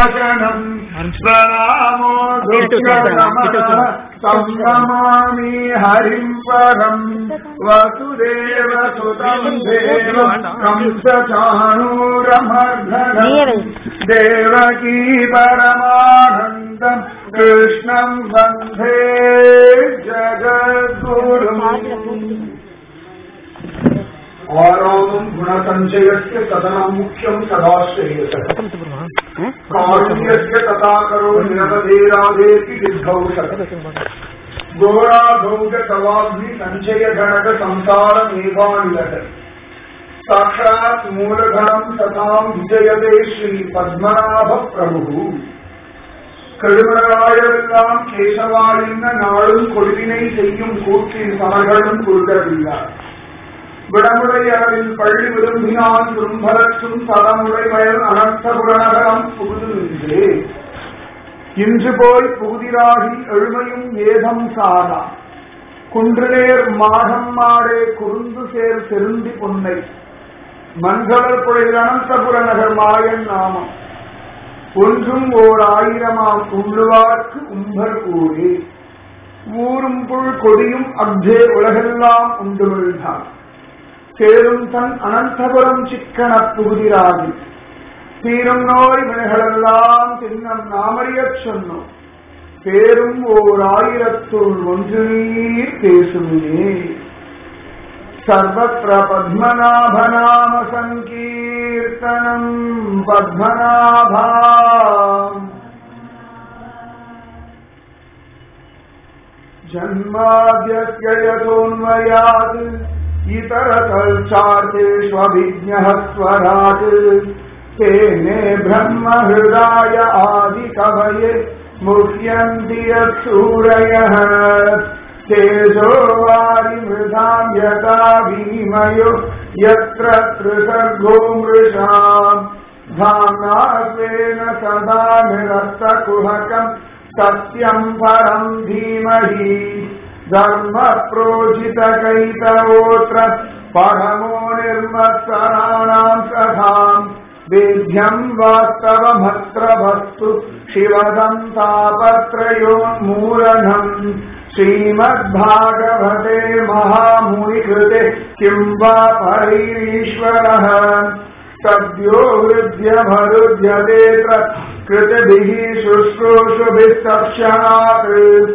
நாசனம் பிரணாமோ துர்கணமன சங்கமாமி ஹரிம் பரம் வசுதேவ சுதம் தேவம் கம்சசாணூரமர்தனம் தேவகீ பரமானந்தம் கிருஷ்ணம் வந்தே ஜகத்குரும் ஆறாமம் குணசஞ்சயस्य कथनं मुख्यं सदा श्रेयसः कारुण्यस्य तथा करो निरवधेराधेति सिद्धौ घोराधौ च तवाग्नि सञ्चय गणक संसारमेवानिलः साक्षात् मूलधनं सतां विजयते श्री पद्मनाभ प्रभुः கழுமராயெல்லாம் கேசவாளின்ன நாளும் கொள்வினை செய்யும் கூற்றின் சமர்களும் குறுகவில்லார் விடமுடையளவில் பள்ளி விரும்பினான் துன்பலற்றும் தலமுறை வயல் அனர்த்த புறநகரம் புகுதுகின்றே இன்று போய் புகுதிராகி எழுமையும் ஏதம் சாரா குன்றுநேர் மாடம் மாடே குறுந்து சேர் செருந்தி பொன்னை மன்கவர் புழையில் அனந்தபுர நகர் மாயன் நாமம் ஒன்றும் ஓர் ஆயிரமாம் உள்ளுவார்க்கு உம்பர் ஊரே ஊரும் புல் கொடியும் அப்தே உலகெல்லாம் உண்டு விழுந்தான் சேரும் தன் அனந்தபுரம் சிக்கன புகுதிராகி தீரும் நோய் வினைகளெல்லாம் தின்னம் நாமறியச் சொன்னோம் பேரும் ஓர் ஆயிரத்துள் ஒன்று நீர் பேசுமே सर्वत्र पद्मनाभनाम सङ्कीर्तनम् पद्मनाभा जन्माद्यस्य यतोऽन्वयात् इतरतल्चार्तेष्वभिज्ञः स्वराट् तेने ब्रह्महृदाय आदिकवये मुह्यन्ति यत्सूरयः तेजो वारिमृधाम् यथा विनिमयो यत्र त्रिसर्गो मृषाम् धाम्ना स्वेन सदा निरस्तकुहकम् सत्यम् परम् धीमहि धर्मप्रोजितकैतवोऽत्र परमो निर्मत्सराणाम् कथाम् वेद्यम् वास्तवमत्र वस्तु शिवदन्तापत्रयोन्मूलनम् श्रीमद्भागवते महामुनिकृते किम् वा परैरीश्वरः सद्यो हृद्यमरुध्यतेऽत्र कृतिभिः शुश्रूषुभिः तत्क्षणात्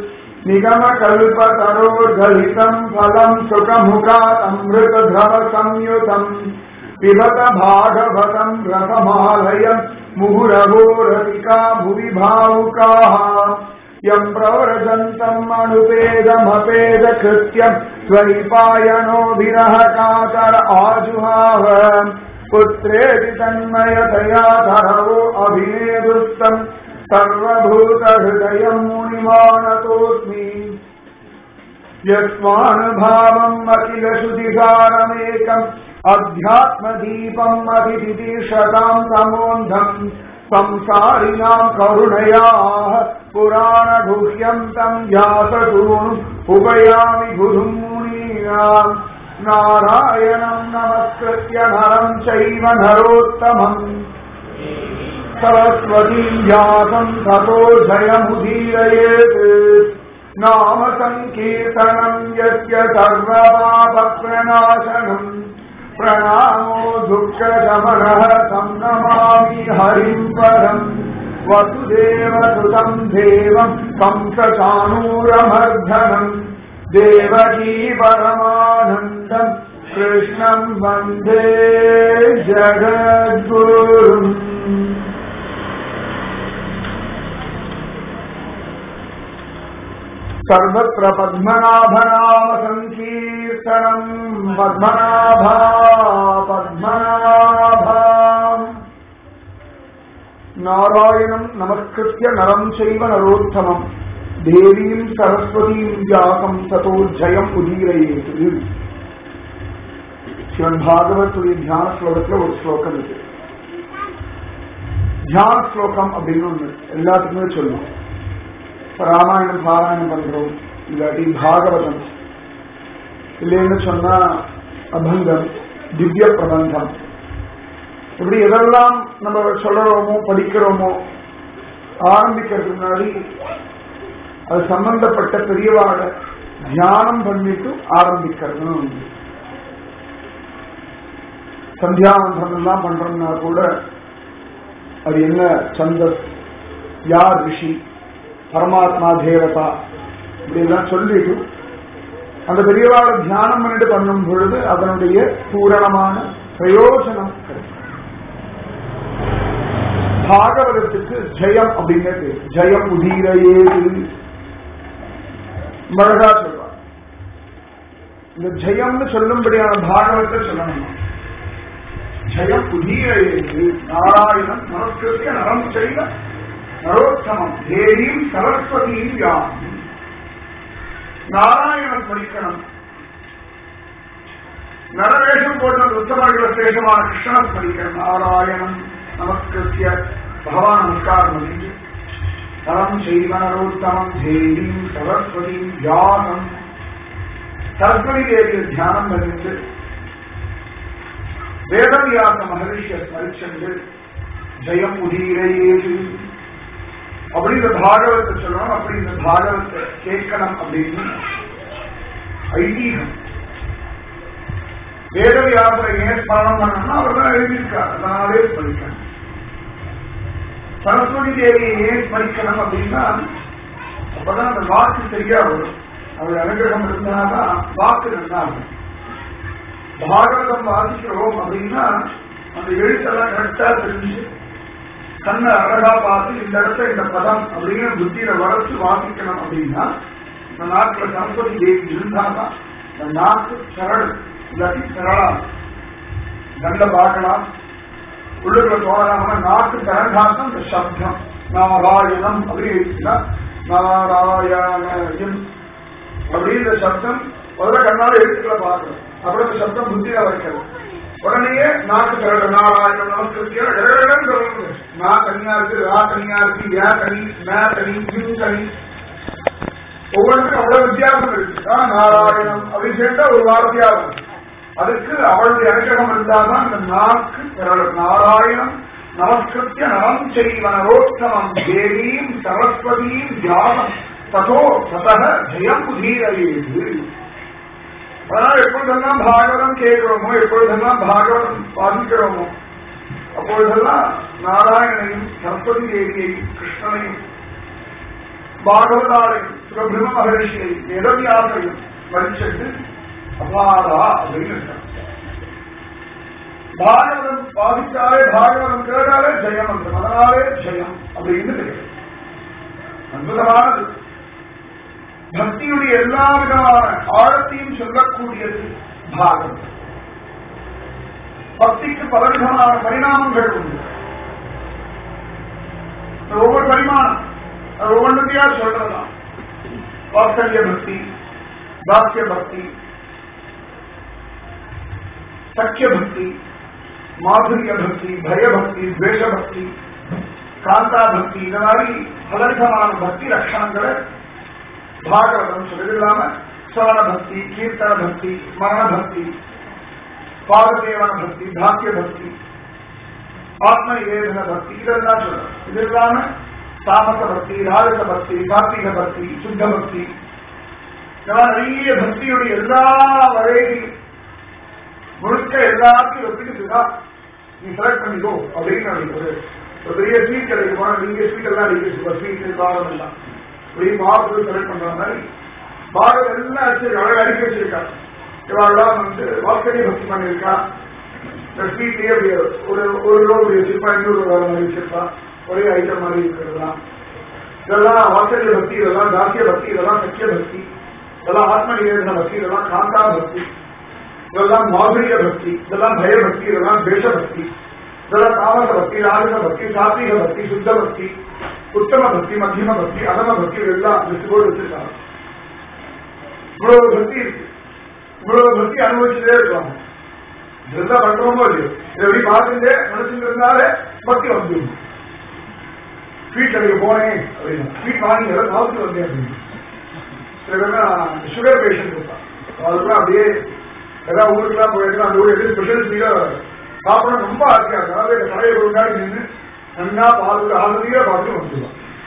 निगमकल्पतरोर्गलितम् फलम् सुखमुखात् अमृतध्रवसंयुतम् पिबत भागवतम् रसमालयम् मुहुरवो रसिका भुवि भावुकाः यम् प्रव्रजन्तम् अनुपेदमपेदकृत्यम् स्वैपायनो विरह कातर आजुहाव पुत्रेति तन्मयतया धरवो अभिनेदुस्तम् सर्वभूतहृदयम् मुनिमानतोऽस्मि यस्मानुभावम् अखिलश्रुतिसारमेकम् अध्यात्मदीपम् अभिदिशताम् तमोऽन्धम् संसारिणाम् करुणयाः पुराणगुह्यम् तम् व्यासगुरुम् उपयामि गुरुम् मुनीनाम् नारायणम् नमस्कृत्य नरम् चैव नरोत्तमम् सरस्वतीम् व्यासम् ततो जयमुदीरयेत् नाम सङ्कीर्तनम् यस्य सर्वपापप्रणाशनम् प्रणामो दुःखशमनः तं नमामि हरिम् परम् वसुदेवसुतम् देवम् कंसचाणूरमर्धनम् देवकी परमानन्दम् कृष्णम् वन्दे जगद्गुरुम् सर्वत्र पद्मनाभनाम सङ्कीर्तनम् पद्मनाभा पद्मनाभा नारायणम् नमस्कृत्य नरम् चैव नरोत्तमम् देवीम् सरस्वतीम् व्यासम् ततो ஜெயம் உதீரயேது சிவன் பாகவத்துடைய தியான ஸ்லோகத்துல ஒரு ஸ்லோகம் இருக்கு தியான ஸ்லோகம் அப்படின்னு ஒண்ணு எல்லாத்துக்குமே சொல்லும் ராமாயணம் பாராயணம் பண்றோம் இல்லாட்டி பாகவதம் இல்லைன்னு சொன்னா அபங்கம் திவ்ய பிரபந்தம் இப்படி எதெல்லாம் நம்ம சொல்றோமோ படிக்கிறோமோ ஆரம்பிக்கிறதுக்கு முன்னாடி அது சம்பந்தப்பட்ட பெரியவாழ தியானம் பண்ணிட்டு ஆரம்பிக்கிறதுன்னு உண்டு சந்தியாவந்தனம் எல்லாம் பண்றோம்னா கூட அது என்ன சந்தஸ் யார் ரிஷி பரமாத்மா தேவதா இப்படிலாம் சொல்லிட்டு அந்த பெரியவாழ தியானம் பண்ணிட்டு பண்ணும் பொழுது அதனுடைய பூரணமான பிரயோஜனம் கிடைக்கும் பாகவதத்துக்கு ஜெயம் அப்படின்னு பேர் ஜெயம் உதீரையேது மழகா சொல்றார் இந்த ஜெயம்னு சொல்லும்படியான பாகவத்தை சொல்லணும் ஜெயம் உதீரையேது நாராயணன் நமஸ்கிருத்திய நரம் செய்த நரோத்தமம் தேவியும் சரஸ்வதியும் யாரும் நாராயணன் படிக்கணும் நரவேஷம் போன்ற உத்தமர்கள சேஷமான கிருஷ்ணன் படிக்கணும் நாராயணன் நமஸ்கிருத்திய பகவான் நமஸ்காரம் பண்ணி தரம் செய்வனரோத்தமம் தேவியும் சரஸ்வதியும் தியானம் சரஸ்வதி தேவியை தியானம் பண்ணிட்டு வேதவியாச மகரிஷிய ஸ்மரிச்சென்று ஜெயம் உதீரையேது அப்படி இந்த பாகவத்தை சொல்லணும் அப்படி இந்த பாகவத்தை கேட்கணும் அப்படின்னு ஐதீகம் வேதவியாசரை ஏன் ஸ்மரணம் பண்ணணும்னா அவர் தான் எழுதியிருக்கார் அதனாலே ஸ்மரிக்கணும் சரஸ்வதி தேவியை ஏன் ஸ்மரிக்கணும் அப்படின்னா அப்பதான் அந்த வாக்கு சரியா வரும் அவர் அனுகிரகம் இருந்தாதான் வாக்கு நல்லா இருக்கும் பாகவதம் வாசிக்கிறோம் அப்படின்னா அந்த எழுத்தெல்லாம் கரெக்டா தெரிஞ்சு கண்ணை அழகா பார்த்து இந்த இடத்துல இந்த பதம் அப்படின்னு புத்தியில வளர்த்து வாசிக்கணும் அப்படின்னா இந்த நாட்டுல சரஸ்வதி தேவி இருந்தாதான் இந்த நாக்கு சரள் இல்லாட்டி சரளா நல்ல பார்க்கலாம் உள்ளுக்குள்ள தோணலாம நாக்கு திறந்தாதான் இந்த சப்தம் நாராயணம் அப்படின்னு நாராயணம் அப்படின்ற சப்தம் முதல்ல கண்ணால எழுத்துக்களை பார்க்கணும் அப்புறம் இந்த சப்தம் புத்தியில வைக்கணும் உடனேயே நாக்கு திரட நாராயணம் நமஸ்கிருத்தியம் நான் தனியா இருக்கு ரா தனியா இருக்கு ஏ தனி மே தனி யூ தனி ஒவ்வொன்றுக்கும் அவ்வளவு வித்தியாசம் இருக்கு ஆனா நாராயணம் அப்படின்னு சேர்ந்தா ஒரு வார்த்தையா வரும் அதுக்கு அவளுடைய அனுகிரகம் இருந்தால்தான் இந்த நாக்கு திரளும் நாராயணம் நமஸ்கிருத்திய நலம் செய்வனரோத்தமம் தேவீம் சரஸ்வதியும் தியானம் ததோ ததக ஜெயம் புதீரையேது அதனால எப்பொழுதெல்லாம் பாகவதம் கேட்கிறோமோ எப்பொழுதெல்லாம் பாகவதம் வாசிக்கிறோமோ அப்பொழுதெல்லாம் நாராயணையும் சரஸ்வதி தேவியையும் கிருஷ்ணனையும் பாகவதாரையும் சுகபிரம மகரிஷியையும் வேதவியாசையும் வரிச்சிட்டு அபாரா அப்படின்னு இருக்காங்க பாகவதம் பாதித்தாலே பாகவதம் கேட்டாலே ஜெயம் அந்த அதனாலே ஜெயம் அப்படின்னு தெரியும் அற்புதமானது பக்தியுடைய எல்லா விதமான ஆழத்தையும் சொல்லக்கூடியது பாகம் பக்திக்கு பலவிதமான பரிணாமங்கள் உண்டு ஒவ்வொரு பரிமாணம் அது ஒவ்வொன்றையா சொல்றதுதான் வாத்சல்ய பக்தி தாசிய பக்தி சக்கிய பக்தி மாதுரிய பக்தி பயபக்தி துவேஷ பக்தி காந்தா பக்தி இந்த மாதிரி பலவிதமான பக்தி லட்சணங்களை பாகவதம் சொல்றது இல்லாம சவண பக்தி கீர்த்தன பக்தி ஸ்மரண பக்தி பாததேவன பக்தி தாக்கிய பக்தி ஆத்ம நிவேதன பக்தி இதெல்லாம் சொல்றோம் இது இல்லாம தாமச பக்தி ராஜச பக்தி சாத்விக பக்தி சுத்த பக்தி இதெல்லாம் நிறைய பக்தியுடைய எல்லா வகையிலும் முழுக்க எல்லாத்தையும் ஒப்பிட்டுதான் நீ செலக்ட் பண்ணிக்கோ அப்படின்னு ஒரு ஒரு பெரிய ஸ்வீட் கடைக்கு போனா நீங்க ஸ்வீட் எல்லாம் அடிக்க ஸ்வீட் பாகம் எல்லாம் இப்படி மார்க்கு செலக்ட் பண்ற மாதிரி பாகம் எல்லாம் அடிச்சு அழகாக அடிக்க வச்சிருக்கா இவாள்லாம் வந்து வாக்கடி பக்தி பண்ணிருக்கா இந்த ஸ்வீட்லயே அப்படி ஒரு ஒரு ரூபா அப்படி வச்சிருப்பா இன்னொரு ரூபா மாதிரி வச்சிருப்பா ஒரே ஐட்டம் மாதிரி இருக்கிறதுலாம் இதெல்லாம் வாக்கடிய பக்தி இதெல்லாம் தாசிய பக்தி இதெல்லாம் சக்கிய பக்தி இதெல்லாம் ஆத்ம நிவேதன பக்தி இதெல்லாம் காந்தா பக்தி இதெல்லாம் மாதுரிய பக்தி இதெல்லாம் பயபக்தி இதெல்லாம் தேசபக்தி இதெல்லாம் தாமச பக்தி ராஜச பக்தி சாத்விக பக்தி சுத்த பக்தி உத்தம பக்தி மத்தியம பக்தி அதம பக்தி எல்லாம் லிஸ்ட் போட்டு வச்சிருக்காங்க இவ்வளவு பக்தி இருக்கு இவ்வளவு பக்தி அனுபவிச்சுட்டே இருக்காங்க இதெல்லாம் பண்றோமோ இல்லையோ இதை எப்படி பார்த்துட்டே மனசுல இருந்தாலே பக்தி வந்துடும் ஸ்வீட் கடைக்கு போனேன் அப்படின்னா ஸ்வீட் வாங்கி எல்லாம் சாப்பிட்டு வந்தேன் அப்படின்னு சில பேர்லாம் சுகர் பேஷண்ட் இருப்பான் அதுக்கெல்லாம் அப்படியே ஏதாவது ஊருக்குலாம் போயிட்டு அந்த ஊர் எது ஸ்பெஷல் ஸ்வீட்டா சாப்பிட ரொம்ப ஆசையா இருக்கும் அதாவது இந்த கடையை ஒரு நாள் நின்று நல்லா பார்த்து ஆசையா பார்த்து வந்துடுவான்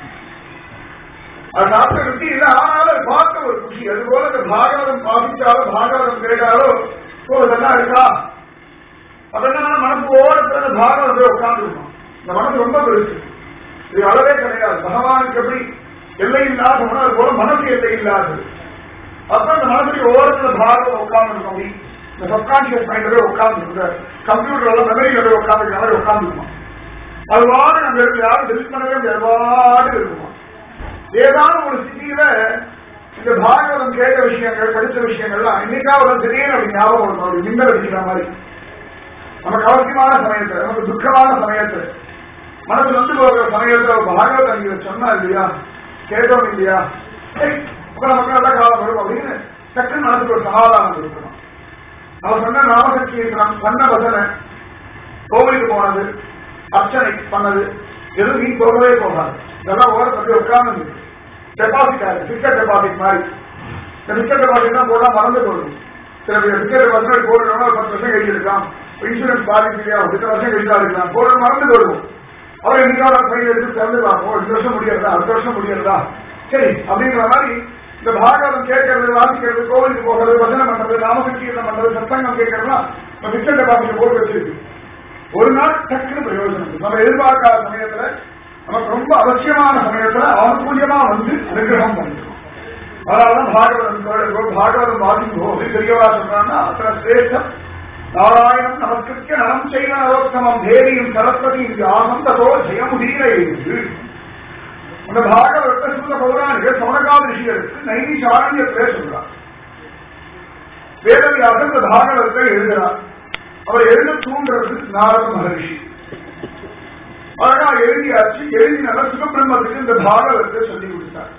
அது சாப்பிட்ட ருச்சி இல்லை ஆனாலும் அது பார்க்க ஒரு குஷி அது போல இந்த பாகவதம் பாதிச்சாலோ பாகவதம் கேட்டாலோ ஓ இதெல்லாம் இருக்கா அதெல்லாம் மனசு ஓரத்துல பாகவதத்தை உட்காந்துருக்கணும் இந்த மனசு ரொம்ப பெருசு இது அளவே கிடையாது பகவானுக்கு எப்படி எல்லை இல்லாத மனம் போல மனசு எல்லை இல்லாதது அப்ப இந்த மனசுக்கு ஓரத்துல பாகவதம் உட்காந்துருக்கணும் இந்த சப்கான்சியஸ் மைண்ட்ல உட்கார்ந்து கம்ப்யூட்டர்ல மெமரியில உட்காந்து மாதிரி உட்காந்துருக்கணும் அது வாடு அங்க இருக்கு யாரும் டெலிட் பண்ணவே முடியாது வாடு இருக்குமா ஏதாவது ஒரு ஸ்திதியில இந்த பாகவதம் கேட்ட விஷயங்கள் படிச்ச விஷயங்கள்லாம் இன்னைக்காவது திடீர்னு அப்படி ஞாபகம் இருக்கும் அப்படி மின்னல் அடிக்கிற மாதிரி நமக்கு அவசியமான சமயத்துல நமக்கு துக்கமான சமயத்துல மனசு வந்து போகிற சமயத்துல ஒரு பாகவதம் நீங்க சொன்னா இல்லையா கேட்டோம் இல்லையா சரி அப்ப நமக்கு நல்ல காலம் வரும் அப்படின்னு டக்குன்னு மனசுக்கு ஒரு சமாதானம் இருக்கணும் அவர் சொன்ன நாமசங்கீர்த்தனம் பண்ண வசன கோவிலுக்கு போனது அர்ச்சனை பண்ணது எதுவும் நீ போகவே போகாது இதெல்லாம் ஓரத்தில் உட்கார்ந்து டெபாசிட் ஆகுது பிக்சர் டெபாசிட் மாதிரி இந்த பிக்சர் டெபாசிட் தான் போடா மறந்து போடும் சில பேர் பிக்சர் டெபாசிட் போடணும்னா ஒரு பத்து வருஷம் கழிச்சு இருக்கலாம் இன்சூரன்ஸ் பாலிசி இல்லையா ஒரு பத்து வருஷம் கழிச்சா இருக்கலாம் போட மறந்து போடுவோம் அவர் என்னைக்காவது ஃபைல் எடுத்து திறந்து பார்ப்போம் இந்த வருஷம் முடியறதா அடுத்த வருஷம் முடியறதா சரி அப்படிங்கிற மாதிரி இந்த பாகவதம் கேட்கறது வாசிக்கிறது கோவிலுக்கு போகிறது வசனம் பண்றது நாமசங்கீர்த்தம் பண்றது சத்தங்கம் கேட்கறதுலாம் நம்ம பிக்சர் டெபாசிட் போட்டு வச்சிருக்கு ஒரு நாள் டக்குன்னு பிரயோஜனம் நம்ம எதிர்பார்க்காத சமயத்துல நமக்கு ரொம்ப அவசியமான சமயத்துல அனுகூலியமா வந்து அனுகிரகம் பண்ணிடும் அதனாலதான் பாகவதம் பாகவதம் வாசிங்கோ அப்படின்னு பெரியவா சொல்றாங்கன்னா அத்தனை சிரேஷ்டம் நாராயணம் நமக்கு நலம் செய்த நரோத்தமம் தேவியும் சரஸ்வதியும் ஆனந்ததோ ஜெயமுதீர என்று அந்த பாகவதத்தை சூத பௌராணிக சமணகால ரிஷிகளுக்கு நைனிஷாரண்யத்திலே சொல்றார் வேதவியாசன் இந்த பாகவதத்தை எழுதுகிறார் அவர் எழுத தூண்டுறது நாரத மகரிஷி அழகா எழுதியாச்சு எழுதினால சுகபிரம்மத்துக்கு இந்த பாகவதத்தை சொல்லி கொடுத்தார்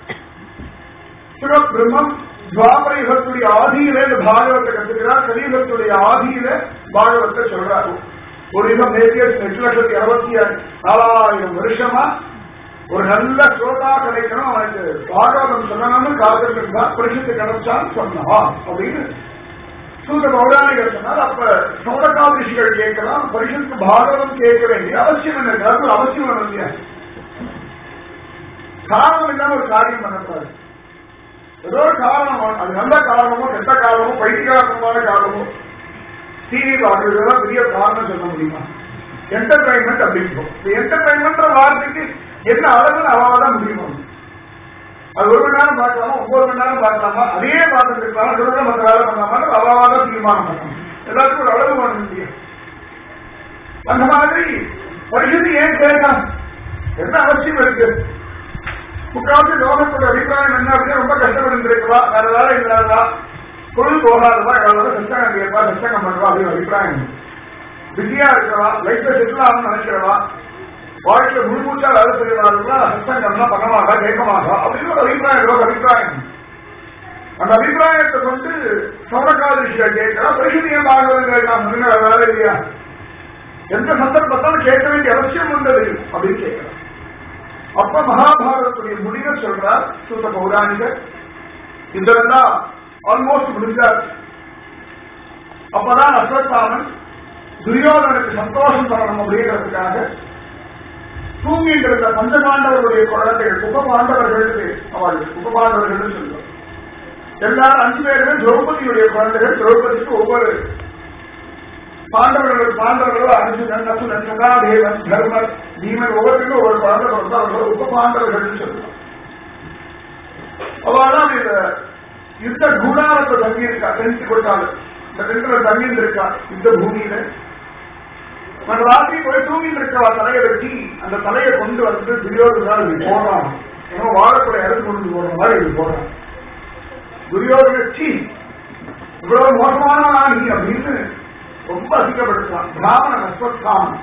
சுகபிரம்மம் துவாபர யுகத்துடைய ஆதியில இந்த பாகவத்தை கத்துக்கிறார் கலியுகத்துடைய ஆதியில பாகவத்தை சொல்றாரு ஒரு யுகம் நேற்று எட்டு லட்சத்தி அறுபத்தி நாலாயிரம் வருஷமா ஒரு நல்ல ஸ்ரோதா கிடைக்கணும் அவனுக்கு பாகவதம் சொல்லணும்னு காத்திருந்தா பரிசுத்து கிடைச்சான்னு சொன்னான் அப்படின்னு சூத பௌராணிகர் சொன்னால் அப்ப சௌரகால் ரிஷிகள் கேட்கலாம் பரிசுத்து பாகவதம் கேட்க வேண்டிய அவசியம் என்ன இருக்கு ஒரு அவசியம் வேணும் இல்லையா காரணம் இல்லாம ஒரு காரியம் பண்ணக்கூடாது ஏதோ ஒரு காரணம் அது நல்ல காரணமோ கெட்ட காரணமோ பைத்தியகாரமான காரணமோ டிவி பார்க்கறதுலாம் பெரிய காரணம் சொல்ல முடியுமா என்டர்டைன்மெண்ட் அப்படிங்கிறோம் என்டர்டைன்மெண்ட் வார்த்தைக்கு என்ன அளவுன்னு அவாதான் முடியுமா அது ஒரு மணி நேரம் பார்க்கலாமா ஒன்பது மணி நேரம் பார்க்கலாமா அதே பார்த்துட்டு இருக்கலாம் சொல்ல மற்ற வேலை பண்ணலாமா அவாதான் தீர்மானம் பண்ணணும் எல்லாத்துக்கும் ஒரு அளவு பண்ண முடியும் அந்த மாதிரி பரிசுத்தி ஏன் கேட்கலாம் என்ன அவசியம் இருக்கு முக்காவது லோகத்தோட அபிப்பிராயம் என்ன அப்படின்னு ரொம்ப கஷ்டப்பட்டு இருக்கவா வேற வேலை இல்லாததா தொழில் போகாதவா எவ்வளவு சத்தங்கம் கேட்பா சத்தங்கம் பண்றவா அப்படின்னு அபிப்பிராயம் பிஸியா இருக்கிறவா லைஃப்ல செட்டில் ஆகணும்னு நினைக்கிறவா வாழ்க்கையில முழுமூச்சா வேலை செய்யறாருன்னா சத்தங்கம்லாம் பண்ண மாட்டா கேட்க மாட்டா அப்படின்னு ஒரு அபிப்பிராயம் லோக அபிப்பிராயம் அந்த அபிப்பிராயத்தை கொண்டு சௌரகால விஷயம் கேட்கிறா பரிசுத்தியம் ஆகவன் கேட்கலாம் வேற வேலை இல்லையா எந்த சந்தர்ப்பத்தாலும் கேட்க வேண்டிய அவசியம் வந்தது அப்படின்னு கேட்கிறார் அப்ப மகாபாரதத்துடைய முடிவை சொல்றார் சூத்த பௌராணிகர் இதெல்லாம் ஆல்மோஸ்ட் முடிஞ்சார் அப்பதான் அஸ்வத்தாமன் துரியோதனுக்கு சந்தோஷம் தரணும் அப்படிங்கிறதுக்காக தூங்கிட்டு இருந்த பஞ்சபாண்டவர்களுடைய குழந்தைகள் உபபாண்டவர்களுக்கு அவள் உபபாண்டவர்கள் சொல்லுவார் எல்லாரும் அஞ்சு பேருமே திரௌபதியுடைய குழந்தைகள் திரௌபதிக்கு ஒவ்வொரு பாண்டவர்கள் பாண்டவர்கள் அர்ஜுனன் நசுனன் சகாதேவன் தர்மர் பீமன் ஒவ்வொருத்தருக்கும் ஒவ்வொரு குழந்தை பிறந்தா அவர்கள் உப பாண்டவர்கள் சொல்லுவார் அவதான் இந்த யுத்த குணாரத்தை தங்கி இருக்கா டென்ட் கொடுத்தாள் இந்த டென்ட்ல தங்கி இருக்கா யுத்த பூமியில அந்த ராத்திரி போய் தூங்கிட்டு இருக்கவா தலையை வெட்டி அந்த தலையை கொண்டு வந்து துரியோதனால் இப்படி போடுறான் ஏன்னா வாழக்கூடிய இடத்து கொண்டு போடுற மாதிரி இப்படி போடுறான் துரியோதன சி இவ்வளவு மோசமான நீ அப்படின்னு ரொம்ப அதிகப்படுத்தான் பிராமணன் அஸ்வத்தாமன்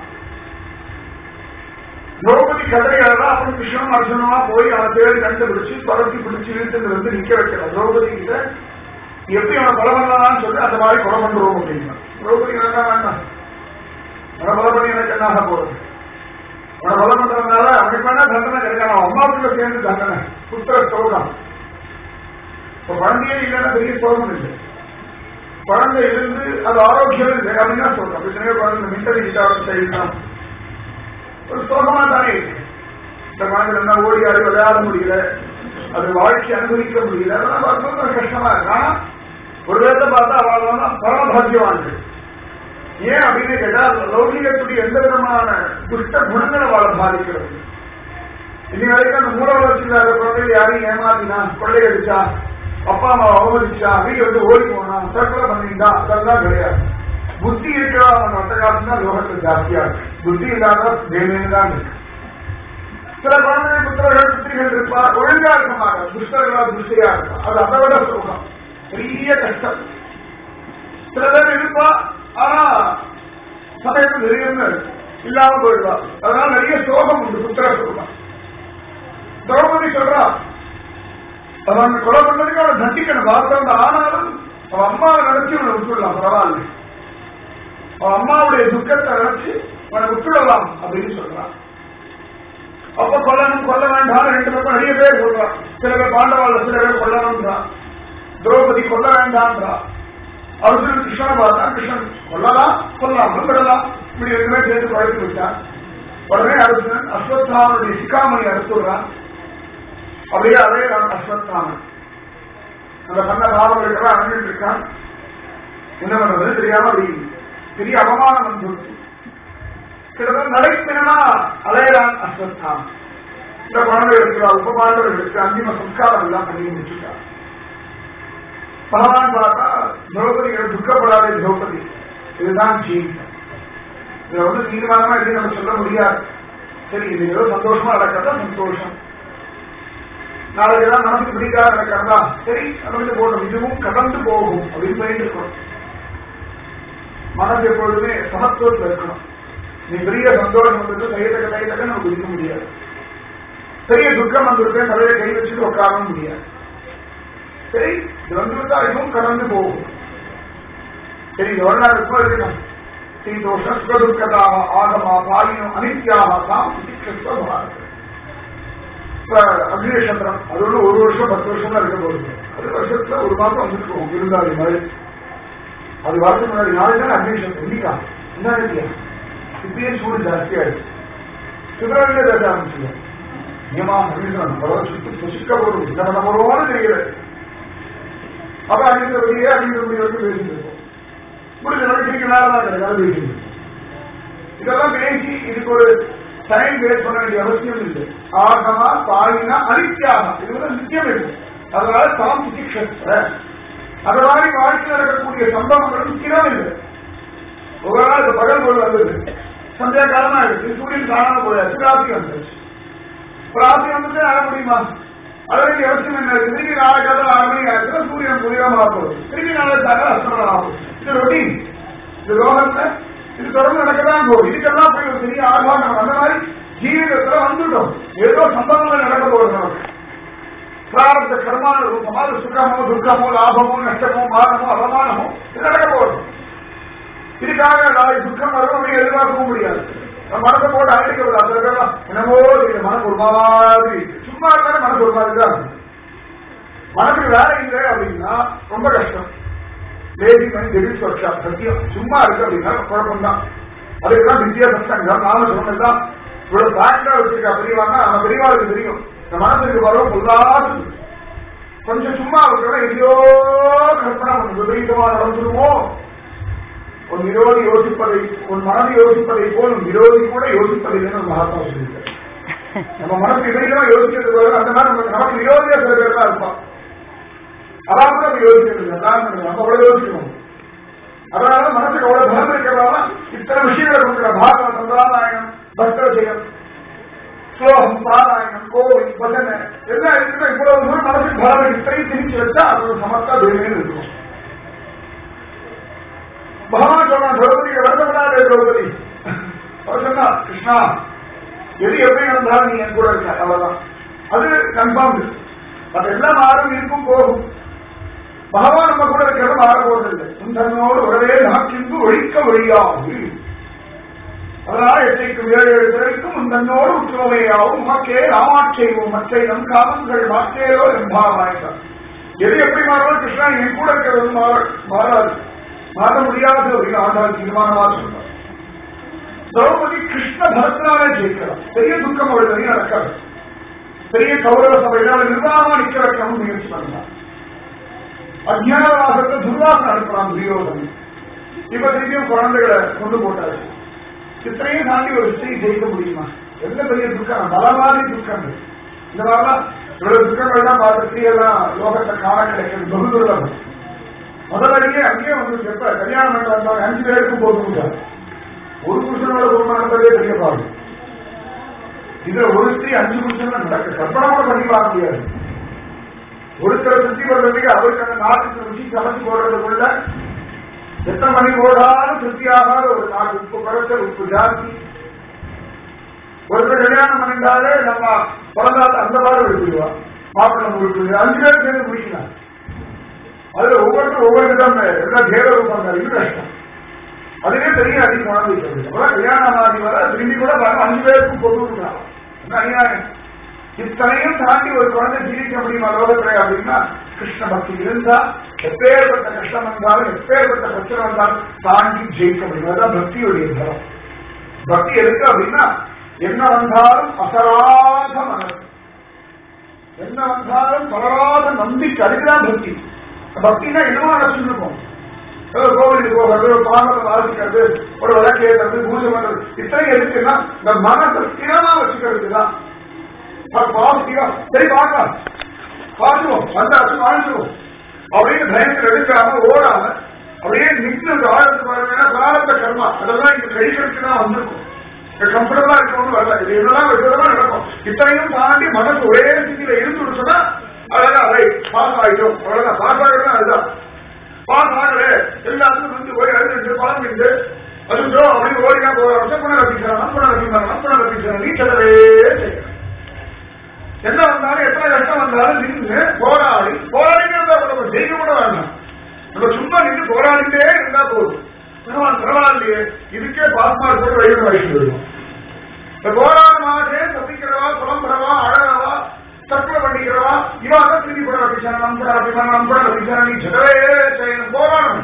திரௌபதி கதைகளா அப்புறம் கிருஷ்ணன் அர்ஜுனமா போய் அவன் தேடி கண்டுபிடிச்சு தொடர்ச்சி பிடிச்சு இழுத்துட்டு வந்து நிக்க வைக்கிறான் திரௌபதி கிட்ட எப்படி அவனை கொலை பண்ணலாம்னு சொல்லி அந்த மாதிரி கொலை பண்றோம் அப்படின்னா திரௌபதி வேண்டாம் வேண்டாம் அவனை கொலை பண்ணி எனக்கு என்ன போறது அவனை கொலை பண்றதுனால அவனுக்கு வேணா தண்டனை கிடைக்கலாம் அவன் அம்மாவுக்குள்ள சேர்ந்து தண்டனை புத்திர சோகம் இப்ப குழந்தையே இல்லைன்னா பெரிய சோகம் இல்லை குழந்தை இருந்து அது ஆரோக்கியம் இல்லை அப்படின்னு தான் சொல்றோம் பிரச்சனையே குழந்தை மின்டலி டிசார்டர் செய்யலாம் ஒரு சோகமா தானே இருக்கு இந்த குழந்தை என்ன ஓடி ஆடி விளையாட முடியல அது வாழ்க்கை அனுபவிக்க முடியல அதெல்லாம் பார்க்கும்போது அது கஷ்டமா இருக்கு ஆனா ஒரு விதத்தை பார்த்தா அவள் பரமபாகியவான்கள் ஏன் அப்படின்னு கேட்டா லௌகிகத்துடைய எந்த விதமான துஷ்ட குணங்களை வாழ பாதிக்கிறது இன்னி வரைக்கும் அந்த மூல வளர்ச்சி இல்லாத குழந்தைகள் யாரையும் ஏமாத்தினா கொள்ளையடிச்சா அப்பா அம்மா அவமதிச்சா வீடு வந்து ஓடி போனா தற்கொலை பண்ணிட்டா அதெல்லாம் கிடையாது புத்தி இருக்கிற அவன் அட்டகாசம் தான் லோகத்தில் ஜாஸ்தியா இருக்கு புத்தி இல்லாத வேலைன்னு தான் இருக்கு சில குழந்தைகள் புத்திரர்கள் புத்திரிகள் இருப்பா ஒழுங்கா இருக்க மாட்டாங்க துஷ்டர்களா துஷ்டியா இருப்பா அது அதை விட சுகம் பெரிய கஷ்டம் சில பேர் இருப்பா ஆனா சமயத்தில் நிறைய இல்லாம போயிடுவா அதனால நிறைய சோகம் உண்டு புத்திர சோகம் திரௌபதி சொல்றா அவன் கொலை பண்ணதுக்கு அவனை தண்டிக்கணும் வார்த்தை ஆனாலும் அவன் அம்மாவை நினைச்சு அவனை விட்டுடலாம் பரவாயில்ல அவன் அம்மாவுடைய துக்கத்தை நினைச்சு அவனை விட்டுடலாம் அப்படின்னு சொல்றான் அப்ப கொல்லணும் கொல்ல வேண்டாம் ரெண்டு பக்கம் நிறைய பேர் சொல்றான் சில பேர் பாண்டவாள் சில பேர் கொல்லணும்ன்றான் திரௌபதி கொல்ல வேண்டாம்ன்றா அர்ஜுனன் கிருஷ்ணனை பார்த்தா கிருஷ்ணன் கொல்லலாம் கொல்லாமல் விடலாம் இப்படி ரெண்டுமே சேர்த்து பழக்கி விட்டான் உடனே அர்ஜுனன் அஸ்வத்தாமனுடைய சிக்காமணி அறுத்துடுறான் அப்படியே அதே அஸ்வத்தாமன் அந்த பண்ண பாவங்களுக்கெல்லாம் அணிஞ்சிட்டு இருக்கான் என்ன பண்றது தெரியாம அப்படி பெரிய அவமானம் வந்துருச்சு கிட்டத்தட்ட நடைப்பினா அலையறான் அஸ்வத்தாமன் இந்த குழந்தை இருக்கிறா உப பாண்டவர்களுக்கு அந்திம சம்ஸ்காரம் எல்லாம் பண்ணி முடிச்சுட்டான் பகவான் பார்த்தா திரௌபதிகள் துக்கப்படாதே திரௌபதி இதுதான் ஜீவிதம் இதை வந்து தீர்மானமா எப்படி நம்ம சொல்ல முடியாது சரி இது ஏதோ சந்தோஷமா நடக்கிறதா சந்தோஷம் நாளைக்கு ஏதாவது நமக்கு பிடிக்காத நடக்கிறதா சரி நமக்கு போடும் இதுவும் கடந்து போகும் அப்படின்னு போயிட்டு இருக்கணும் மனது எப்பொழுதுமே சமத்துவத்தில் இருக்கணும் நீ பெரிய சந்தோஷம் வந்துட்டு கையத்தக்க கையத்தக்க நமக்கு இருக்க முடியாது பெரிய துக்கம் வந்துருக்கேன் தலையை கை வச்சுட்டு உட்காரவும் முடியாது சரி இது வந்துவிட்டா இதுவும் கடந்து போகும் சரி இது ஒரு நாள் இருக்கும் இருக்கணும் சீதோஷ சுகதுக்கதாக ஆகமா பாலினம் அனித்யாக தாம் பாரத இப்ப அக்னிநட்சத்திரம் அது ஒன்று ஒரு வருஷம் பத்து வருஷம் தான் இருக்க போகுது அது வருஷத்துல ஒரு மாசம் வந்துருக்கோம் விருந்தாளி மாதிரி அது வரதுக்கு முன்னாடி நாளைக்கு தான் அக்னிநட்சத்திரம் இன்னைக்கா என்ன இல்லையா இப்பயே சூடு ஜாஸ்தியா இருக்கு பிப்ரவரியில பேச ஆரம்பிச்சுங்க ஏமா அக்னிநட்சத்திரம் பரவாயில்ல சுத்தி சுசிக்க போறோம் என்ன பண்ண போறோம்னு தெரியல அப்ப அடிக்கிற வெளியே அடிக்கிற வெளியே வந்து பேசிட்டு இருக்கோம் முடிஞ்ச வரைக்கும் நேரம் தான் கிடையாது பேசிட்டு இதெல்லாம் பேசி இதுக்கு ஒரு டைம் வேஸ்ட் பண்ண வேண்டிய அவசியம் இல்லை ஆகமா பாயினா அனித்தியாக இது வந்து நித்தியம் இருக்கு அதனால தாம் சிகிக்ஷ அது மாதிரி வாழ்க்கையில் நடக்கக்கூடிய சம்பவங்களும் ஸ்திரம் இல்லை ஒரு நாள் இந்த பகல் போல் வந்தது சந்தியா காலமா இருக்கு சூரியன் காணாம போயாச்சு ராத்திரி வந்துருச்சு ராத்திரி வந்துட்டு ஆட முடியுமா அதற்கு அவசியம் என்ன இருக்கு திருப்பி நாளை காலம் ஆறு மணி ஆச்சுன்னா சூரியன் புதியமாக போகுது திருப்பி நாளை காலம் அஸ்தமனம் ஆகும் இது ரொட்டீன் இது ரோகத்துல இது தொடர்ந்து நடக்கதான் போகுது இதுக்கெல்லாம் போய் ஒரு பெரிய ஆர்வாட்டம் அந்த மாதிரி ஜீவிதத்துல வந்துட்டோம் ஏதோ சம்பவங்கள் நடக்க போகுது நமக்கு பிராரப்த கர்மான ரூபமா அது சுகமோ துர்க்கமோ லாபமோ நஷ்டமோ மானமோ அவமானமோ இது நடக்க போகுது இதுக்காக நாளை துக்கம் வரும் அப்படி எதிர்பார்க்கவும் முடியாது நம்ம மனசை போட்டு அழைக்க சில பேர்லாம் என்னமோ இது மனசு ஒரு மாதிரி சும்மா இருந்தாலும் மனசு ஒரு மாதிரி தான் இருக்கும். மனசுக்கு வேலை இல்லை அப்படின்னா ரொம்ப கஷ்டம் லேடி மணி டெபிட் ஒர்க் ஷாப் சத்தியம் சும்மா இருக்கு அப்படின்னா குழப்பம் தான் அதுக்குதான் வித்யா சத்சங்கம் நாம சொன்னதுதான் இவ்வளவு ஃபேக்டரா வச்சிருக்கா பெரியவாங்க நம்ம பெரியவாளுக்கு தெரியும் இந்த மனசுக்கு வரும் பொல்லாது கொஞ்சம் சும்மா இருக்கிறோம் எங்கேயோ கற்பனை ஒன்று விபரீதமா நடந்துருமோ உன் விரோதி யோசிப்பதை உன் மனது யோசிப்பதை போல் உன் விரோதி கூட யோசிப்பதில்லைன்னு ஒரு மகாத்மா சொல்லியிருக்காரு நம்ம மனசு விபரீதமா யோசிக்கிறது வரும் அந்த மாதிரி நமக்கு நமக்கு விரோதியா சில பேர் தான் இருப்பான் அதான் கூட நம்ம யோசிக்கிறது இல்லை. அதான் நம்ம கூட யோசிக்கணும் அதனால மனசுக்கு அவ்வளவு பலம் இருக்கிறதால இத்தனை விஷயங்களை கொடுக்கிற பாகவத சம்பிரதாயம் பக்த ஜெயம் ஸ்லோகம் பாராயணம் கோவில் பஜனை எல்லாம் இருக்கிற இவ்வளவு தூரம் மனசுக்கு பலம் இத்தனையும் திரிச்சு வச்சா அது ஒரு சமத்தா தெய்வமே இருக்கும் பகவான் சொன்னான் திரௌபதி வருத்தப்படாதே திரௌபதி அவர் சொன்னா கிருஷ்ணா எது எப்படி நடந்தாலும் நீ என் கூட இருக்க அவ்வளவுதான் அது கன்ஃபார்ம் அது எல்லாம் மாறும் இருக்கும் போகும் பகவான் நம்ம கூட இருக்கிறது மாற போவதில்லை தன்னோடு உடனே நமக்கு ஒழிக்க ஒழியாது அதனால எத்தைக்கும் ஏழு ஏழு பிறக்கும் தன்னோடு உற்றுமையாவும் உமக்கே ராமாட்சைவும் மற்ற நம் காமங்கள் மாற்றேயோ எம்பாவாய்தான் எது எப்படி மாறும் கிருஷ்ணா என் கூட இருக்கிறது மாற- மாறாது மாற முடியாது அப்படின்னு ஆண்டாள் தீர்மானமா சொன்னார் திரௌபதி கிருஷ்ண பரத்தினாலே ஜெயிக்கிறார் பெரிய துக்கம் அவள் வெளியே நடக்காது பெரிய கௌரவ சபையில அவரை நிர்வாகமா நிக்க வைக்கணும்னு முயற்சி பண்ணலாம் அஜ்ஞானவாசத்தை துர்வாசம் அனுப்புறான் துரியோதனை இப்ப திருப்பியும் குழந்தைகளை கொண்டு போட்டாரு இத்தனையும் தாண்டி ஒரு ஸ்திரீ ஜெயிக்க முடியுமா எந்த பெரிய துக்கம் பலவாதி துக்கங்கள் இந்த மாதிரிலாம் இவ்வளவு துக்கங்கள் எல்லாம் பார்த்த ஸ்திரீ எல்லாம் லோகத்தை காண கிடைக்கிறது பகுதுள்ளது முதலடியே அங்கேயே வந்து எப்ப கல்யாணம் பண்ண வந்தாங்க அஞ்சு பேருக்கும் போட்டுருக்காரு ஒரு புருஷனோட குடும்பம் நடந்ததே பெரிய பாடு இதுல ஒரு ஸ்திரீ அஞ்சு புருஷன் நடக்க கற்பனை கூட பண்ணி பார்க்க முடியாது ஒருத்தரை சுத்தி வர்றதுக்கு அவருக்கு அந்த நாட்டுக்கு ருச்சி சமைச்சு போடுறதுக்குள்ள எத்தனை மணி போடாலும் திருப்தியாகாத ஒரு நாடு உப்பு குறைச்சல் உப்பு ஜாஸ்தி ஒருத்தர் கல்யாணம் பண்ணிட்டாலே நம்ம பிறந்தால அந்த மாதிரி விடுவிடுவா மாப்பிள்ளை முடிவு அஞ்சு பேர் சேர்ந்து முடிக்கலாம் அதுல ஒவ்வொருத்தரும் ஒவ்வொரு விதம் எல்லாம் தேவ ரூபம் தான் இது கஷ்டம் அதுவே பெரிய அடி குழந்தை அப்புறம் கல்யாணம் ஆகி வர திரும்பி கூட பாருங்க அஞ்சு பேருக்கும் பொது விடுறாங்க என்ன அநியாயம் இத்தனையும் தாண்டி ஒரு குழந்தை ஜீவிக்க முடியுமா லோகத்துல அப்படின்னா கிருஷ்ண பக்தி இருந்தா எப்பேற்பட்ட கஷ்டம் வந்தாலும் எப்பேற்பட்ட பிரச்சனை வந்தாலும் தாண்டி ஜெயிக்க முடியும் அதுதான் பக்தியுடைய தரம் பக்தி எதுக்கு அப்படின்னா என்ன வந்தாலும் அசராத மனது என்ன வந்தாலும் தளராத நம்பிக்கை அதுக்குதான் பக்தி பக்தினா என்னவோ நினைச்சுருக்கோம் கோவிலுக்கு போகிறது ஒரு பாங்கத்தை வாசிக்கிறது ஒரு விளக்கு ஏற்றுறது பூஜை பண்றது இத்தனை எதுக்குன்னா இந்த மனசை ஸ்திரமா வச்சுக்கிறதுக்கு தான் பாசிட்டிவா சரி பார்க்கலாம் பார்த்துவோம் வந்தாச்சு வாழ்ந்துருவோம் அப்படின்னு பயத்தில் எடுக்காம ஓடாம அப்படியே நின்று ஆழத்து பாருங்கன்னா பிராரத்த கர்மா அதெல்லாம் இங்க கழிக்கிறதுக்கு தான் வந்திருக்கும் கம்ஃபர்டபுளா இருக்கணும்னு வரல இது என்னெல்லாம் விதமா நடக்கும் இத்தனையும் தாண்டி மனசு ஒரே ஸ்திதியில இருந்து சொன்னா அழகா அதை பாஸ் ஆகிட்டோம் அவ்வளவுதான் பாஸ் ஆகிறது அதுதான் பாஸ் ஆகல எல்லாத்துக்கும் வந்து போய் அழுது பழம் இருந்து அதுன்றோ அப்படின்னு ஓடினா போற புனர் ரபிக்கிறான் புனர் ரபிக்கிறான் புனர் ரபிக்கிறான் நீ செல்லவே செய்யணும் என்ன வந்தாலும் எத்தனை கஷ்டம் வந்தாலும் நின்று போராடி போராடிட்டு இருந்தா நம்ம ஜெயிக்க கூட வேண்டாம் நம்ம சும்மா நின்று போராடிட்டே இருந்தா போதும் பகவான் பரவாயில்லையே இதுக்கே பாஸ்மார்க் போட்டு வயிறு வயசு வருவோம் இந்த போராடமாகவே தப்பிக்கிறவா புலம்புறவா அழகவா தற்கொலை பண்ணிக்கிறவா இவாக திரும்பி கூட ரபிச்சான நம் கூட ரபிமான நம் கூட ரபிச்சான நீ ஜெகவே செய்யணும் போராடணும்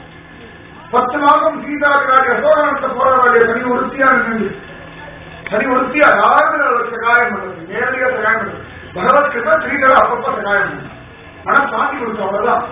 பத்து மாதம் சீதாக்காரிய அசோகனத்தை போராட தனி உறுத்தியா நின்று சரி ஒருத்தியா யாருமே அவருக்கு சகாயம் பண்றது நேரடியா சகாயம் பண்றது பகவத் கிருபா ஸ்ரீதர அப்பப்ப சகாயம் பண்ணும் ஆனா சாந்தி கொடுத்தோம் அவ்வளவுதான்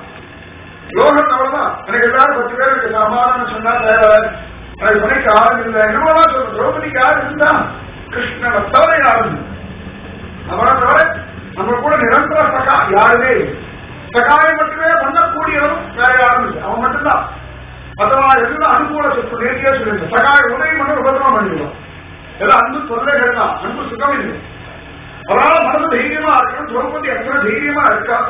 யோகம் அவ்வளவுதான் எனக்கு எல்லாரும் பத்து பேர் எனக்கு சமாதானம் சொன்னா தேவை எனக்கு துணைக்கு யாரும் இல்லை என்னமோலாம் சொல்ற திரௌபதிக்கு யாரு இருந்தா கிருஷ்ணனை தவிர யாரும் இல்லை. அவனை தவிர நம்ம கூட நிரந்தர சகா யாருமே இல்லை. சகாயம் மட்டுமே பண்ணக்கூடியவரும் வேற யாரும் இல்லை அவன் மட்டும்தான் மற்றவா எல்லாம் அனுகூல சொத்து நேர்த்தியா சொல்லியிருந்த சகாய உதவி பண்ண உபதிரவம் பண்ணிடுவான் எல்லாம் அன்பு தொல்லைகள் தான் அன்பு சுகம் இல்லை அவரால் மனசு தைரியமா இருக்கணும் திரௌபதி அத்தனை தைரியமா இருக்கா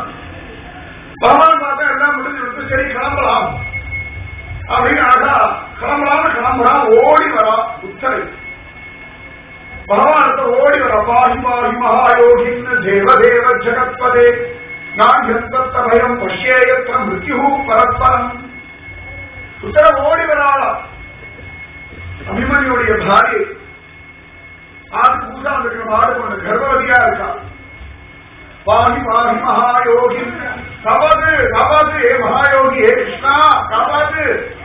பகவான் பார்த்தா எல்லாம் முடிஞ்சு விட்டு சரி கிளம்பலாம் அப்படின்னு அழகா கிளம்பலாம்னு கிளம்புறான் ஓடி வரா உத்தரை பகவான் ஓடி வர பாஹி பாஹி மகாயோகின் தேவ தேவ ஜெகத்பதே நான் எந்த பயம் பஷ்யேயத்திர மிருத்யு பரஸ்பரம் உத்தர ஓடி வராளா அபிமன்யுடைய பாரியை ஆறு பூசா இருக்கிற மாடு கொண்ட கர்ப்பவதியா இருக்கா பாகி பாகி மகாயோகி கவது கவது ஏ மகாயோகி ஏ கிருஷ்ணா கவது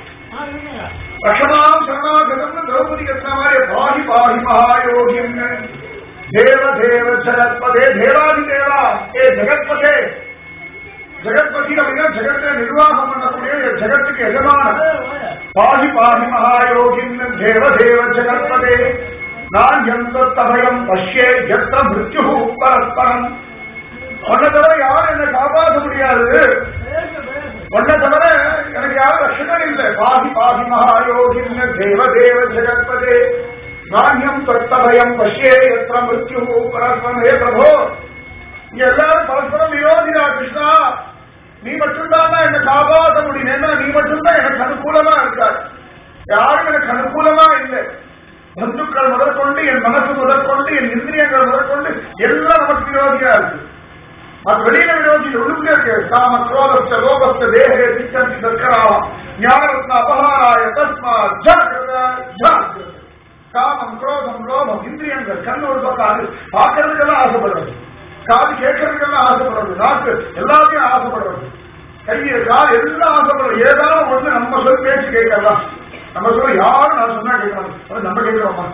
ரஷமாம் சரணாகதம் திரௌபதி கத்தின மாதிரி பாகி பாகி மகாயோகி தேவ தேவ ஜகத்பதே தேவாதி தேவா ஏ ஜெகத்பதே ஜெகத்பதி அப்படின்னா ஜெகத்தை நிர்வாகம் பண்ணக்கூடிய ஜெகத்துக்கு எஜமான பாகி பாகி மகாயோகின் தேவ தேவ ஜெகத்பதே நான் எந்த தபயம் பஷ்யே எத்த மிருத்யு பரஸ்பரம் உன்னை தவிர யாரும் என்னை காப்பாற்ற முடியாது உன்னை தவிர எனக்கு யாரும் ரஷகன் இல்லை பாகி பாகி மகாயோகின் தேவ தேவ ஜெகத்பதே நாண்யம் தொட்டபயம் பஷ்யே எத்த மிருத்யு பரஸ்பரம் ஹே பிரபோ இங்க எல்லாரும் பரஸ்பரம் விரோதிடா கிருஷ்ணா நீ மட்டும்தான் என்னை காப்பாற்ற முடியும் ஏன்னா நீ மட்டும்தான் எனக்கு அனுகூலமா இருக்கார் யாரும் எனக்கு அனுகூலமா இல்லை பந்துக்கள் முதற்கொண்டு என் மனசு முதற்கொண்டு என் இந்திரியங்கள் முதற்கொண்டு எல்லாம் நமக்கு விரோதியா இருக்கு அது வெளியில விரோதி உள்ளுக்குள்ளே இருக்கு காம குரோதஸ்த லோபஸ்த தேகே சிச்சந்தி சர்க்கராவா ஞானரத்ன அபகாராய தஸ்மா ஜாகிரத ஜாகிரத காமம் குரோதம் லோபம் இந்திரியங்கள் கண் ஒரு பக்கம் அது பார்க்கறதுக்கெல்லாம் ஆசைப்படுறது காது கேட்கறதுக்கெல்லாம் ஆசைப்படுறது நாக்கு எல்லாத்தையும் ஆசைப்படுறது கையை கால் எல்லாம் ஆசைப்படுறது ஏதாவது ஒண்ணு நம்ம சொல் பேச்சு கேட்கலாம் நம்ம சொல்ல யாரும் நான் சொன்னா கேட்கலாம் அது நம்ம கேட்கிறோமா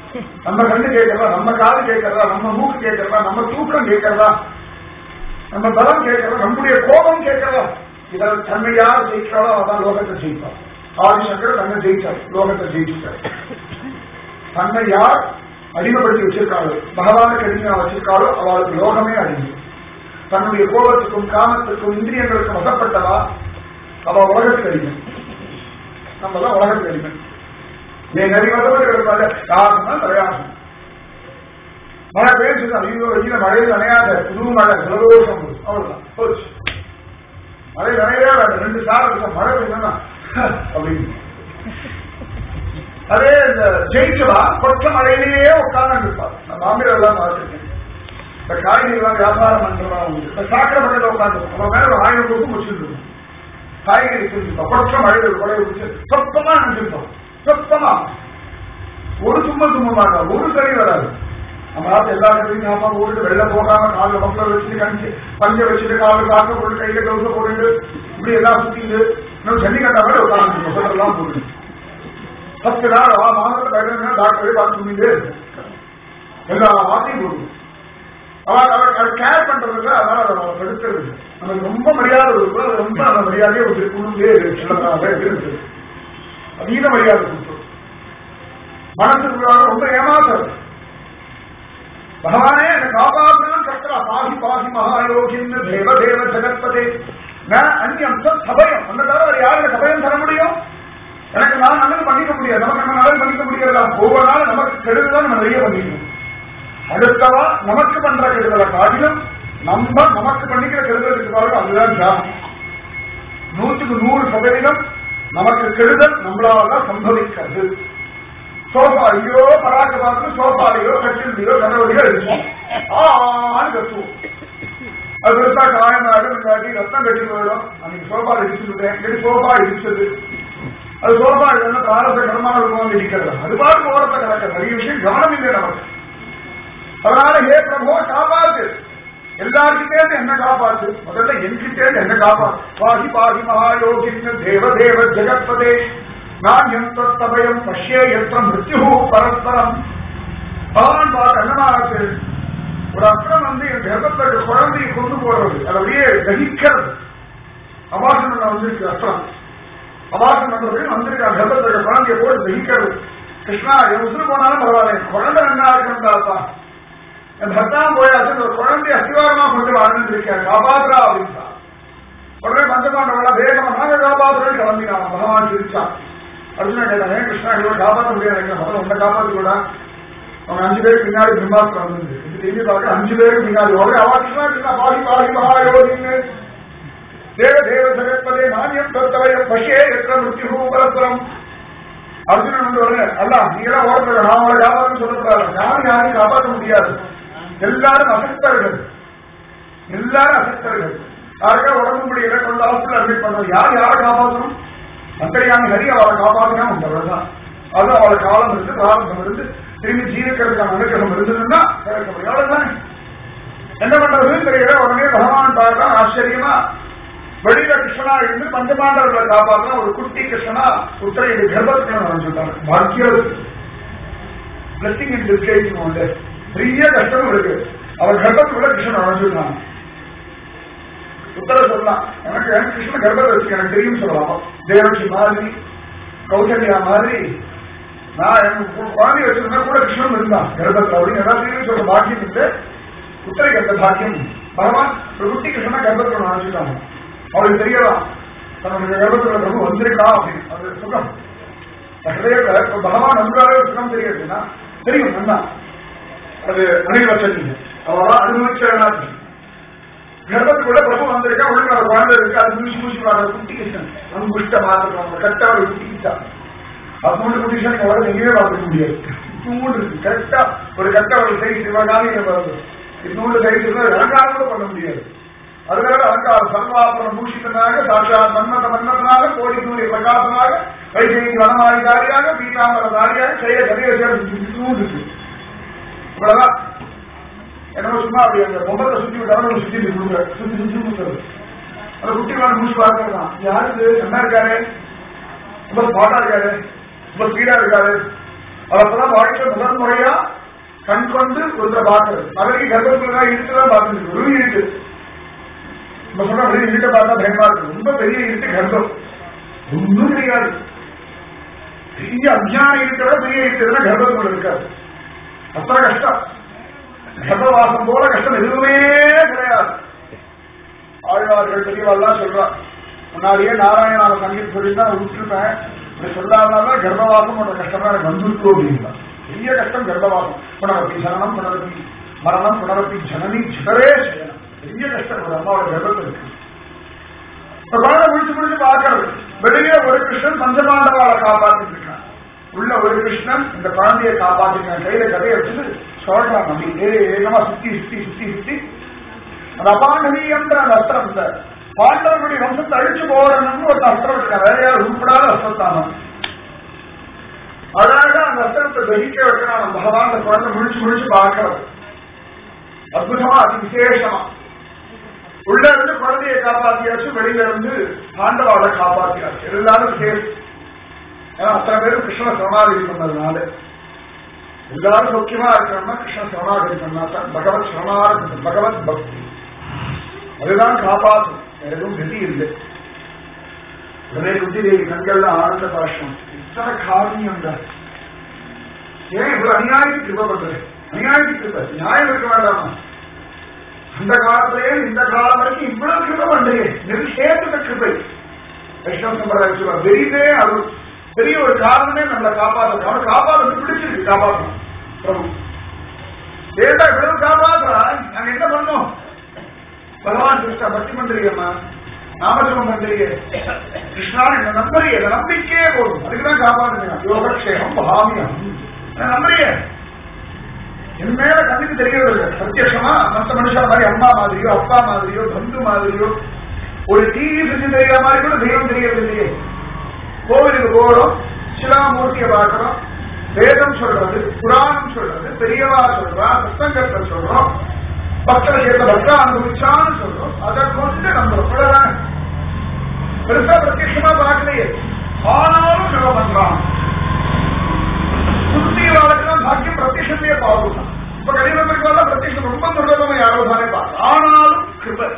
நம்ம கண்ணு கேட்கறதா நம்ம காது கேட்கறதா நம்ம மூக்கு கேட்கறதா நம்ம தூக்கம் கேட்கறதா நம்ம பலம் கேட்கறதா நம்முடைய கோபம் கேட்கறதா இதில் தன்னை யார் ஜெயிக்கிறாரோ அதான் லோகத்தை ஜெயிப்பார் ஆதிசங்கர் தன்னை ஜெயிச்சார் லோகத்தை ஜெயிச்சிட்டார் தன்னை யார் அடிமைப்படுத்தி வச்சிருக்காளோ பகவானுக்கு அடிமையா வச்சிருக்காளோ அவளுக்கு லோகமே அடிமை தன்னுடைய கோபத்துக்கும் காமத்துக்கும் இந்திரியங்களுக்கும் வசப்பட்டவா அவ உலகத்துக்கு அடிமை நம்ம தான் உலகத்துக்கு அடிமை நீ நிறைய வசப்பட்டு கிடப்பாங்க யாருன்னா பிரயாசம் மழை பெய்யுது ஐயோ வெயில மழையில் நனையாத புது மழை ஜலதோஷம் அவ்வளவுதான் போச்சு மழை நனையா ரெண்டு சாரம் மழை பெய்யுதுன்னா அப்படின்னு அதே இந்த ஜெயிச்சவா கொச்ச மழையிலேயே உட்கார்ந்து இருப்பார் நான் பாம்பே எல்லாம் பார்த்துருக்கேன் இந்த காய்கறி எல்லாம் வியாபாரம் பண்றவா உண்டு இந்த சாக்கடை பக்கத்தில் உட்காந்து அவன் மேல ஒரு ஆயிரம் ரூபாய் முடிச்சிருந்தோம் காய்கறி செஞ்சிருப்போம் கொச்ச மழையில் கொலை பிடிச்சி சொப்பமா நினைச்சிருப்போம் சொப்பமா ஒரு தும்மல் தும்ப மாட்டோம் ஒரு சரி வராது நம்ம நாட்டு எல்லா கடையும் ஞாபகம் போட்டு வெளில போகாம காலில் மக்களை வச்சுட்டு கணிச்சு பஞ்ச வச்சுட்டு காலில் காக்க போட்டு கையில கவுச போட்டு இப்படி எல்லாம் சுத்திட்டு இன்னும் ஜல்லிக்கட்டா மாதிரி உட்காந்து சொல்லலாம் போட்டு பத்து நாள் ஆ மாதத்துல பயணம் டாக்டரே பார்த்து சொல்லிட்டு எல்லா வார்த்தையும் போடுது அவன் அவர் கேர் பண்றதுக்கு அதனால அதை நம்ம தடுக்கிறது நமக்கு ரொம்ப மரியாதை இருக்கும் அது ரொம்ப அந்த மரியாதையை ஒரு குழுவே இருக்கு அதீத மரியாதை கொடுத்தோம் மனசுக்குள்ளாக ரொம்ப ஏமாத்துறது பகவானே என்னை காப்பாற்றணும் கஷ்டா பாகி பாகி மகாயோகின் தேவ தேவ ஜெகத்பதே நான் அந்நியம் சபயம் அந்த தவிர யாருக்கு சபயம் தர முடியும் எனக்கு நான் நல்லது பண்ணிக்க முடியாது நமக்கு நம்ம நல்லது பண்ணிக்க முடியாதா ஒவ்வொரு நாள் நமக்கு கெடுதல் நம்ம நிறைய பண்ணிக்கணும் அடுத்தவா நமக்கு பண்ற கெடுதலை காட்டிலும் நம்ம நமக்கு பண்ணிக்கிற கெடுதல் இருக்கு பாருங்க அதுதான் தியானம் நூற்றுக்கு நூறு சதவீதம் நமக்கு கெடுதல் நம்மளால தான் சம்பவிக்கிறது சோஃபா ஐயோ பராக்க பார்த்து சோஃபாலையோ கட்டிலையோ கனவுலையோ இருக்கும் ஆன்னு கத்துவோம் அது பெருசா காயமாக காட்டி ரத்தம் கட்டி போயிடும் அன்னைக்கு சோஃபா இடிச்சுட்டேன் இது சோஃபா இடிச்சது அது சோஃபா இல்லைன்னா பிராரத கடமான ரூபம் இருக்கிறது அது பாட்டு ஓரத்தை கிடக்க நிறைய விஷயம் கவனம் இல்லை நமக்கு அதனால ஹே பிரபோ காப்பாத்து எல்லாருக்கிட்டே என்ன காப்பாத்து முதல்ல என்கிட்டே என்ன காப்பாத்து பாகி பாகி மகாயோகின்னு தேவ தேவ ஜெகத்பதே நான் எந்தபயம் பஷ்யே எத்த மிருத்யு பரஸ்பரம் பகவான் பார்த்து என்னமாச்சு ஒரு அப்புறம் வந்து என் கர்ப்பத்துக்கு குழந்தையை கொண்டு போறது அதை அப்படியே தகிக்கிறது அபாசனம் வந்திருக்கு அஸ்திரம் அபாசம் பண்றது வந்திருக்கா கர்ப்பத்துக்கு குழந்தைய போட்டு தகிக்கிறது கிருஷ்ணா என் உசுறு போனாலும் பரவாயில்ல குழந்தை என்ன இருக்கணும்டாப்பா என் பர்த்தான் போயாச்சு ஒரு குழந்தைய அஸ்திவாரமா கொண்டு வாழ்ந்துருக்கேன் காப்பாத்துறா அப்படின்ட்டா உடனே பஞ்சபாண்டவங்களா வேகமா நாங்க காப்பாத்துறோம் கிளம்பினான் பகவான் சிரிச்சான் அர்ஜுனா கேட்டாங்க ஏன் கிருஷ்ணா இவ்வளவு காப்பாற்ற முடியாது முதல்ல உன்னை காப்பாத்தி கூட அவங்க அஞ்சு பேருக்கு பின்னாடி பிரம்மாஸ்திரம் வந்தது இது தெரிஞ்சு பார்க்க அஞ்சு பேருக்கு பின்னாடி உடனே அவா கிருஷ்ணா கிருஷ்ணா பாதி பாதி மகாயோகின்னு தேவ தேவ ஜெகத்பதே நானியம் தத்தவயம் பஷே எത്ര மிருத்யு பரஸ்பரம் அர்ஜுனன் வந்து உடனே அல்ல நீங்களா ஓடுறது நான் அவளை காப்பாற்ற சொல்லக்கூடாது யாரும் யாரையும் காப்பாற்ற முடியாது எல்லாரும் அசக்தர்கள் எல்லாரும் அசக்தர்கள் யாருக்கா உடம்பு முடியல கொண்டு ஹாஸ்பிட்டல் அட்மிட் பண்ணுவோம் யார் யாரை காப்பாற்றணும் அந்தரியான ஹரி அவளை காப்பாற்றினா உண்டு தான் அது அவளை காலம் இருந்து பிராரம்பம் இருந்து திரும்பி ஜீவிக்கிறதுக்கான அனுகிரகம் இருந்ததுன்னா கிடைக்க முடியும் அவ்வளவுதானே என்ன பண்றதுன்னு தெரியல உடனே பகவான் பார்க்கலாம் ஆச்சரியமா வெளியில கிருஷ்ணனா இருந்து பஞ்சபாண்டவர்களை காப்பாத்தினா ஒரு குட்டி கிருஷ்ணனா உத்தரையுடைய கர்ப்பத்துக்கு நுழைஞ்சுட்டாங்க பாக்கியம் பிளஸிங் இன் டிஸ்கைஸ் உண்டு பெரிய கஷ்டம் இருக்கு அவர் கர்ப்பத்துக்குள்ள கிருஷ்ணன் நுழைஞ்சுட்டாங்க உத்தர சொல்லலாம் எனக்கு எனக்கு கிருஷ்ண கர்ப்பத்தை வச்சு எனக்கு தெரியும் சொல்லலாம் தேவகி மாதிரி கௌசல்யா மாதிரி நான் எனக்கு குழந்தை வச்சிருந்தா கூட கிருஷ்ணன் இருந்தான் கர்ப்பத்தில் அப்படின்னு ஏதாவது தெரியும் சொல்ற பாக்கியம் இருந்து உத்தரைக்கு அந்த பாக்கியம் பகவான் ஒரு குட்டி கிருஷ்ணனா கர்ப்பத்தில் நினைச்சுட்டாங்க அவளுக்கு தெரியலாம் தன்னுடைய கர்ப்பத்தில் பிரபு வந்திருக்கா அப்படின்னு அது சுகம் ஹிரதயத்துல இப்ப பகவான் வந்தாலே ஒரு சுகம் தெரியுதுன்னா தெரியும் நல்லா அது அனுபவச்சீங்க அவெல்லாம் அனுபவிச்சா கர்ப்பத்துக்குள்ள பிரபு வந்திருக்கா உள்ள ஒரு குழந்தை இருக்கு அது மூச்சு மூச்சு வர குட்டி கிருஷ்ணன் அங்குஷ்ட மாத்திரம் கரெக்டா ஒரு குட்டி கிட்டா அது மூணு குட்டி கிருஷ்ணன் எவ்வளவு எங்கேயுமே பார்க்க முடியாது மூணு இருக்கு கரெக்டா ஒரு கரெக்டா ஒரு சைஸ் சிவகாமி வருது இன்னொன்று சைஸ் இருந்தா அலங்காரம் கூட பண்ண முடியாது அதுக்காக அலங்காரம் சர்வாபுரம் பூஷித்தனாக சாட்சாத் மன்மத மன்மதனாக கோடி சூரிய பிரகாசனாக வைஜெயி வனமாரிதாரியாக பீதாம்பர தாரியாக செய்ய கதையை சேர்ந்து இருக்கு இவ்வளவுதான் என்னமோ சும்மா அப்படி அந்த பொம்பத்தை சுத்தி விட்டாலும் சுத்தி கொடுக்குற சுத்தி சுத்தி கொடுக்குறது அந்த குட்டி மேல முடிச்சு பார்க்கலாம் யாருக்கு என்ன இருக்காரு ரொம்ப ஸ்மார்ட்டா இருக்காரு ரொம்ப ஸ்பீடா இருக்காரு அதப்பதான் வாழ்க்கையில முதல் முறையா கண் கொண்டு ஒருத்தரை பார்க்கறது அதற்கு கர்ப்பத்துக்குள்ள இருட்டுதான் பார்த்துருக்கு ஒரு இருட்டு நம்ம சொன்ன அப்படியே இருட்டை பார்த்தா பயமா இருக்கு ரொம்ப பெரிய இருட்டு கர்ப்பம் ஒன்றும் தெரியாது பெரிய அஜ்ஞான இருட்டை விட பெரிய இருட்டுன்னா கர்ப்பத்துக்குள்ள இருக்காது அத்தனை கஷ்டம் கர்ப்பவாசம் போல கஷ்டம் எதுவுமே கிடையாது ஆழ்வார்கள் பெரியவாள்லாம் சொல்றான் முன்னாடியே நாராயணான சங்கீத் சொல்லியிருந்தா விட்டுருப்பேன் இப்படி சொல்லாதனால கர்ப்பவாசம் பண்ற கஷ்டமா எனக்கு வந்துருக்கு அப்படின்னா பெரிய கஷ்டம் கர்ப்பவாசம் புனரப்பி ஜனனம் புனரப்பி மரணம் புனரப்பி ஜனனி சிதரே செய்யணும் பெரிய கஷ்டம் ஒரு அம்மாவோட கர்ப்பத்தில் இருக்கு இப்ப குழந்தை முடிச்சு முடிச்சு பார்க்கறது வெளியே ஒரு கிருஷ்ணன் பஞ்சபாண்டவாளை காப்பாத்திட்டு இருக்கான் உள்ள ஒரு கிருஷ்ணன் இந்த குழந்தையை காப்பாத்திருக்கான் கையில கதையை வச்சுட்டு சொல்றான் அப்படி ஏகமா சுத்தி சுத்தி சுத்தி சுத்தி அந்த அபாண்டவீயன்ற அந்த அஸ்திரம் இந்த பாண்டவர்களுடைய வம்சத்தை அழிச்சு போடணும்னு ஒரு அஸ்திரம் இருக்கான் வேற யாரும் உருப்படாத அஸ்திரத்தான அழகா அந்த அஸ்திரத்தை தகிக்க வைக்கிறான் அந்த பகவான் அந்த குழந்தை முடிச்சு முடிச்சு பார்க்கறது அற்புதமா அதி விசேஷமா உள்ள இருந்து குழந்தையை காப்பாத்தியாச்சு வெளியில இருந்து பாண்டவாவை காப்பாத்தியாச்சு எல்லாரும் சேர்த்து ஏன்னா அத்தனை பேரும் கிருஷ்ண சரணாகதி பண்ணதுனால எல்லாரும் சௌக்கியமா இருக்கணும்னா கிருஷ்ண சரணாகதி பண்ணாதான் பகவத் சரணாகதி பகவத் பக்தி அதுதான் காப்பாற்றும் வேற எதுவும் கதி இல்லை உடனே குத்திதேவி கண்கள்ல ஆனந்த பாஷம் இத்தனை காரியம் தான் ஏன் இவ்வளவு அநியாயத்துக்கு கிருப பண்றது அநியாயத்துக்கு கிருப நியாயம் இருக்க வேண்டாமா அந்த காலத்திலே இந்த காலம் வரைக்கும் இவ்வளவு கிருப பண்றீங்க நிர்ஷேத்துக்க கிருபை வைஷ்ணவ சம்பிரதாயம் சொல்லுவாங்க வெறிதே அது பெரிய ஒரு காரணமே நம்மளை காப்பாற்றணும் அவனை காப்பாற்றது பிடிச்சிருக்கு காப்பாற்றணும் பிரபு ஏண்டா இவ்வளவு காப்பாற்றா நாங்க என்ன பண்ணோம் பகவான் கிருஷ்ணா பக்தி பண்றீங்கம்மா நாமஜபம் பண்றீங்க கிருஷ்ணா என்ன நம்புறீங்க இந்த நம்பிக்கையே போதும் அதுக்குதான் காப்பாற்றுங்க யோகக்ஷேமம் பகாமியம் நம்புறீங்க என் மேல கண்ணுக்கு தெரியறது இல்லை பிரத்யட்சமா மற்ற மனுஷன் மாதிரி அம்மா மாதிரியோ அப்பா மாதிரியோ பந்து மாதிரியோ ஒரு டிவி செஞ்சு தெரியாத மாதிரி கூட தெய்வம் தெரியறது இல்லையே கோவிலுக்கு போறோம் சிலாமூர்த்தியை பார்க்கிறோம் வேதம் சொல்றது புராணம் சொல்றது பெரியவா சொல்றா புத்தகத்தை சொல்றோம் பக்தரை சேர்ந்த பக்தா அனுபவிச்சான்னு சொல்றோம் அதை கொண்டு நம்ம அவ்வளவுதான் பெருசா பிரத்யட்சமா பார்க்கலையே ஆனாலும் நம்ம பண்றான் சுத்தி வாழ்க்கைதான் பாக்கியம் பிரத்யட்சத்தையே பார்க்கணும் இப்ப கடிதத்திற்கு வரல பிரத்யட்சம் ரொம்ப துர்லபமா யாரோ தானே பார்க்க ஆனாலும் கிருப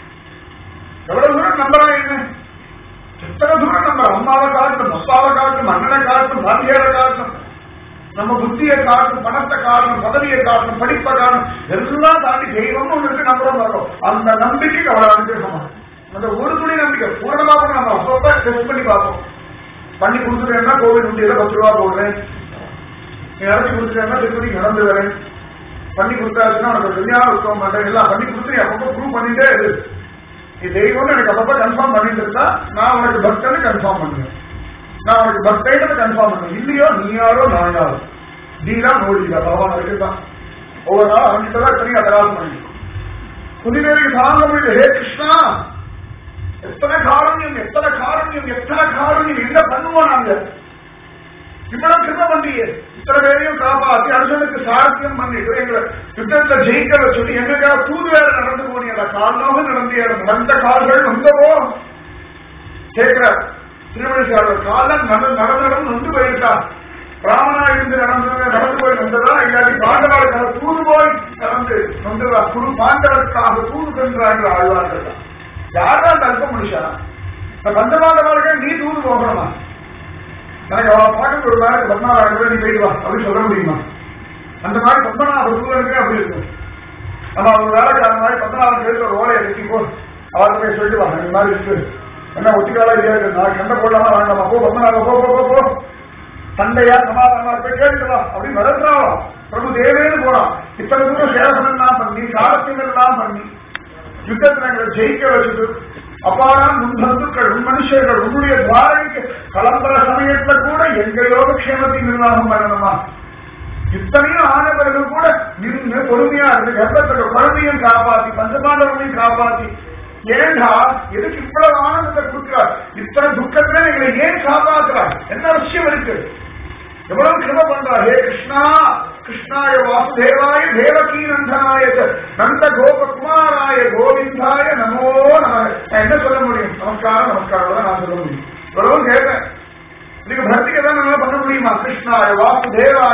எவ்வளவு தூரம் நம்பலாம் என்ன எத்தனை தூரம் நம்ம அம்மாவை காட்டும் அப்பாவை காட்டும் அண்ணனை காட்டும் பாத்தியாரை காட்டும் நம்ம புத்தியை காட்டும் பணத்தை காட்டும் பதவியை காட்டும் படிப்பை காட்டும் எல்லாம் தாண்டி தெய்வம்னு ஒன்று இருக்கு நம்புறோம் வரோம் அந்த நம்பிக்கைக்கு அவ்வளவு அனுகிரகமா அந்த ஒரு துணி நம்பிக்கை பூர்ணமா கூட நம்ம அப்பப்ப டெஸ்ட் பண்ணி பார்ப்போம் பண்ணி கொடுத்துட்டேன்னா கோவில் உண்டியில பத்து ரூபா போடுறேன் நீ அரைச்சி கொடுத்துட்டேன்னா திருப்பதி நடந்து வரேன் பண்ணி கொடுத்தாச்சுன்னா உனக்கு கல்யாணம் இருக்க மாட்டேன் எல்லாம் பண்ணி கொடுத்து நீ அப்பப்போ ப்ரூவ் பண்ணிட்டே இரு நீ தெய்வம்னு எனக்கு அப்பப்ப கன்ஃபார்ம் பண்ணிட்டு இருந்தா நான் உனக்கு பக்தன்னு கன்ஃபார்ம் பண்ணுவேன் நான் உனக்கு பக்தன்னு கன்ஃபார்ம் பண்ணுவேன் இல்லையோ நீ யாரோ நான் யாரோ நீதா நோடிதா பகவான் இருக்குதான் ஒவ்வொரு நாள் அவன்கிட்ட தான் இத்தனையும் அபராதம் பண்ணி புனிதருக்கு தாங்க முடியல ஹே கிருஷ்ணா எத்தனை காரணியம் எத்தனை காரணியம் எத்தனை காரணியம் என்ன பண்ணுவோம் நாங்க இவ்வளவு கிருப பண்றியே இத்தனை பேரையும் காப்பாத்தி அர்ஜுனுக்கு சாரத்தியம் பண்ணிட்டு எங்களை யுத்தத்துல ஜெயிக்க சொல்லி எங்களுக்காக தூது வேற நடந்து போனீங்க காரணமாக நடந்திய வந்த கால்கள் வந்தவோ கேட்கிற திருமணிசாளர் காலம் நட நடந்தடம் நொந்து போயிருக்கா ராமனா இருந்து நடந்து நடந்து போய் வந்ததா இல்லாட்டி பாண்டவர்களுக்காக தூது போய் நடந்து வந்ததா குரு பாண்டவருக்காக தூது சென்றார்கள் ஆழ்வார்கள் யாரா அந்த அல்ப மனுஷா இந்த பஞ்சபாண்டவர்கள் நீ தூது போகணுமா எனக்கு அவளை பார்க்க ஒரு வேலைக்கு பத்மநாபம் கூட நீ போயிட்டு வா அப்படின்னு சொல்ல முடியுமா அந்த மாதிரி பத்மநாப தூதருக்கு அப்படி இருக்கும் நம்ம அவங்க வேலைக்கார மாதிரி பத்மநாபம் சேர்த்து ஒரு ஓலையை கட்டிப்போ அவர்கிட்ட போய் சொல்லிட்டு வா இந்த மாதிரி இருக்கு என்ன ஒட்டிக்காலா இல்லையா நான் சண்டை போடலாமா வேண்டாமா போ பத்மநாப போ போ போ போ சண்டையா சமாதானமா போய் கேட்டு வா அப்படின்னு வளர்த்தாவா பிரபு தேவேன்னு போறான் இத்தனை தூரம் சேவனம் எல்லாம் பண்ணி காலத்தியம் எல்லாம் பண்ணி யுத்தத்தில் எங்களை ஜெயிக்க வச்சுட்டு அப்பாடான் உன் பந்துக்கள் உன் மனுஷர்கள் உன்னுடைய துவாரைக்கு கலம்பர சமயத்துல கூட எங்க யோகக்ஷேமத்தை நிர்வாகம் பண்ணணுமா இத்தனையும் ஆனவர்கள் கூட நின்று பொறுமையா இருந்து கர்ப்பத்துல குழந்தையும் காப்பாத்தி பஞ்சபாண்டவர்களையும் காப்பாத்தி ஏண்டா எதுக்கு இவ்வளவு ஆனந்தத்தை கொடுக்கிறார் இத்தனை துக்கத்துல எங்களை ஏன் காப்பாத்துறார் என்ன விஷயம் இருக்கு எவ்வளவு கிருப பண்றா ஹே கிருஷ்ணா கிருஷ்ணாய வாசுதேவாய தேவகீ நந்தனாய நந்த கோபகுமாராய கோவிந்தாய நமோ நம நான் என்ன சொல்ல முடியும் நமஸ்காரம் நமஸ்காரம் தான் நான் சொல்ல முடியும் எவ்வளவு கேட்பேன் இதுக்கு பக்திக்கு தான் நம்மளால பண்ண முடியுமா கிருஷ்ணாய வாசுதேவாய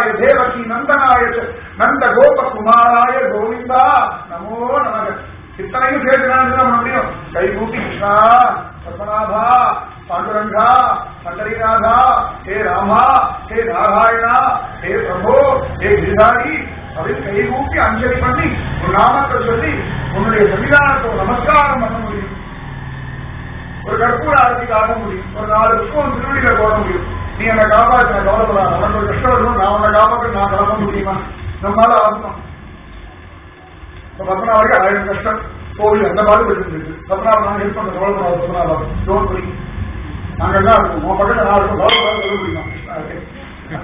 இத்தனையும் சேர்த்து நான் என்ன பண்ண முடியும் கை கூட்டி கிருஷ்ணா பத்மநாபா பாண்டுரங்கா பண்டரிநாதா ஹே ராமா ஹே நாராயணா ஹே பிரபு ஹே கிரிதாரி அப்படின்னு கை கூப்பி அஞ்சலி பண்ணி ஒரு நாமத்தை சொல்லி உன்னுடைய சன்னிதானத்தை நமஸ்காரம் பண்ண முடியும் ஒரு கற்பூர ஆரத்தி காட்ட முடியும் ஒரு நாலு புஷ்பம் திருவடியில போட முடியும் நீ என்னை காப்பாற்ற கவலைப்படாத உனக்கு ஒரு கஷ்டம் வரும் நான் உன்னை காப்பாற்ற நான் கிளம்ப முடியுமா நம்மளால ஆகணும் இப்ப பத்மநாபருக்கு ஆயிரம் கஷ்டம் கோவில் அந்த பாடு இருக்கு பத்மநாபம் நாங்க ஹெல்ப் பண்ண கவலைப்படாத பத்மநாபம் டோன் புரி நாங்க எல்லாம் இருக்கோம் உன் பக்கத்துல நான் இருக்கும் கவலைப்படாத சொல்ல முடியுமா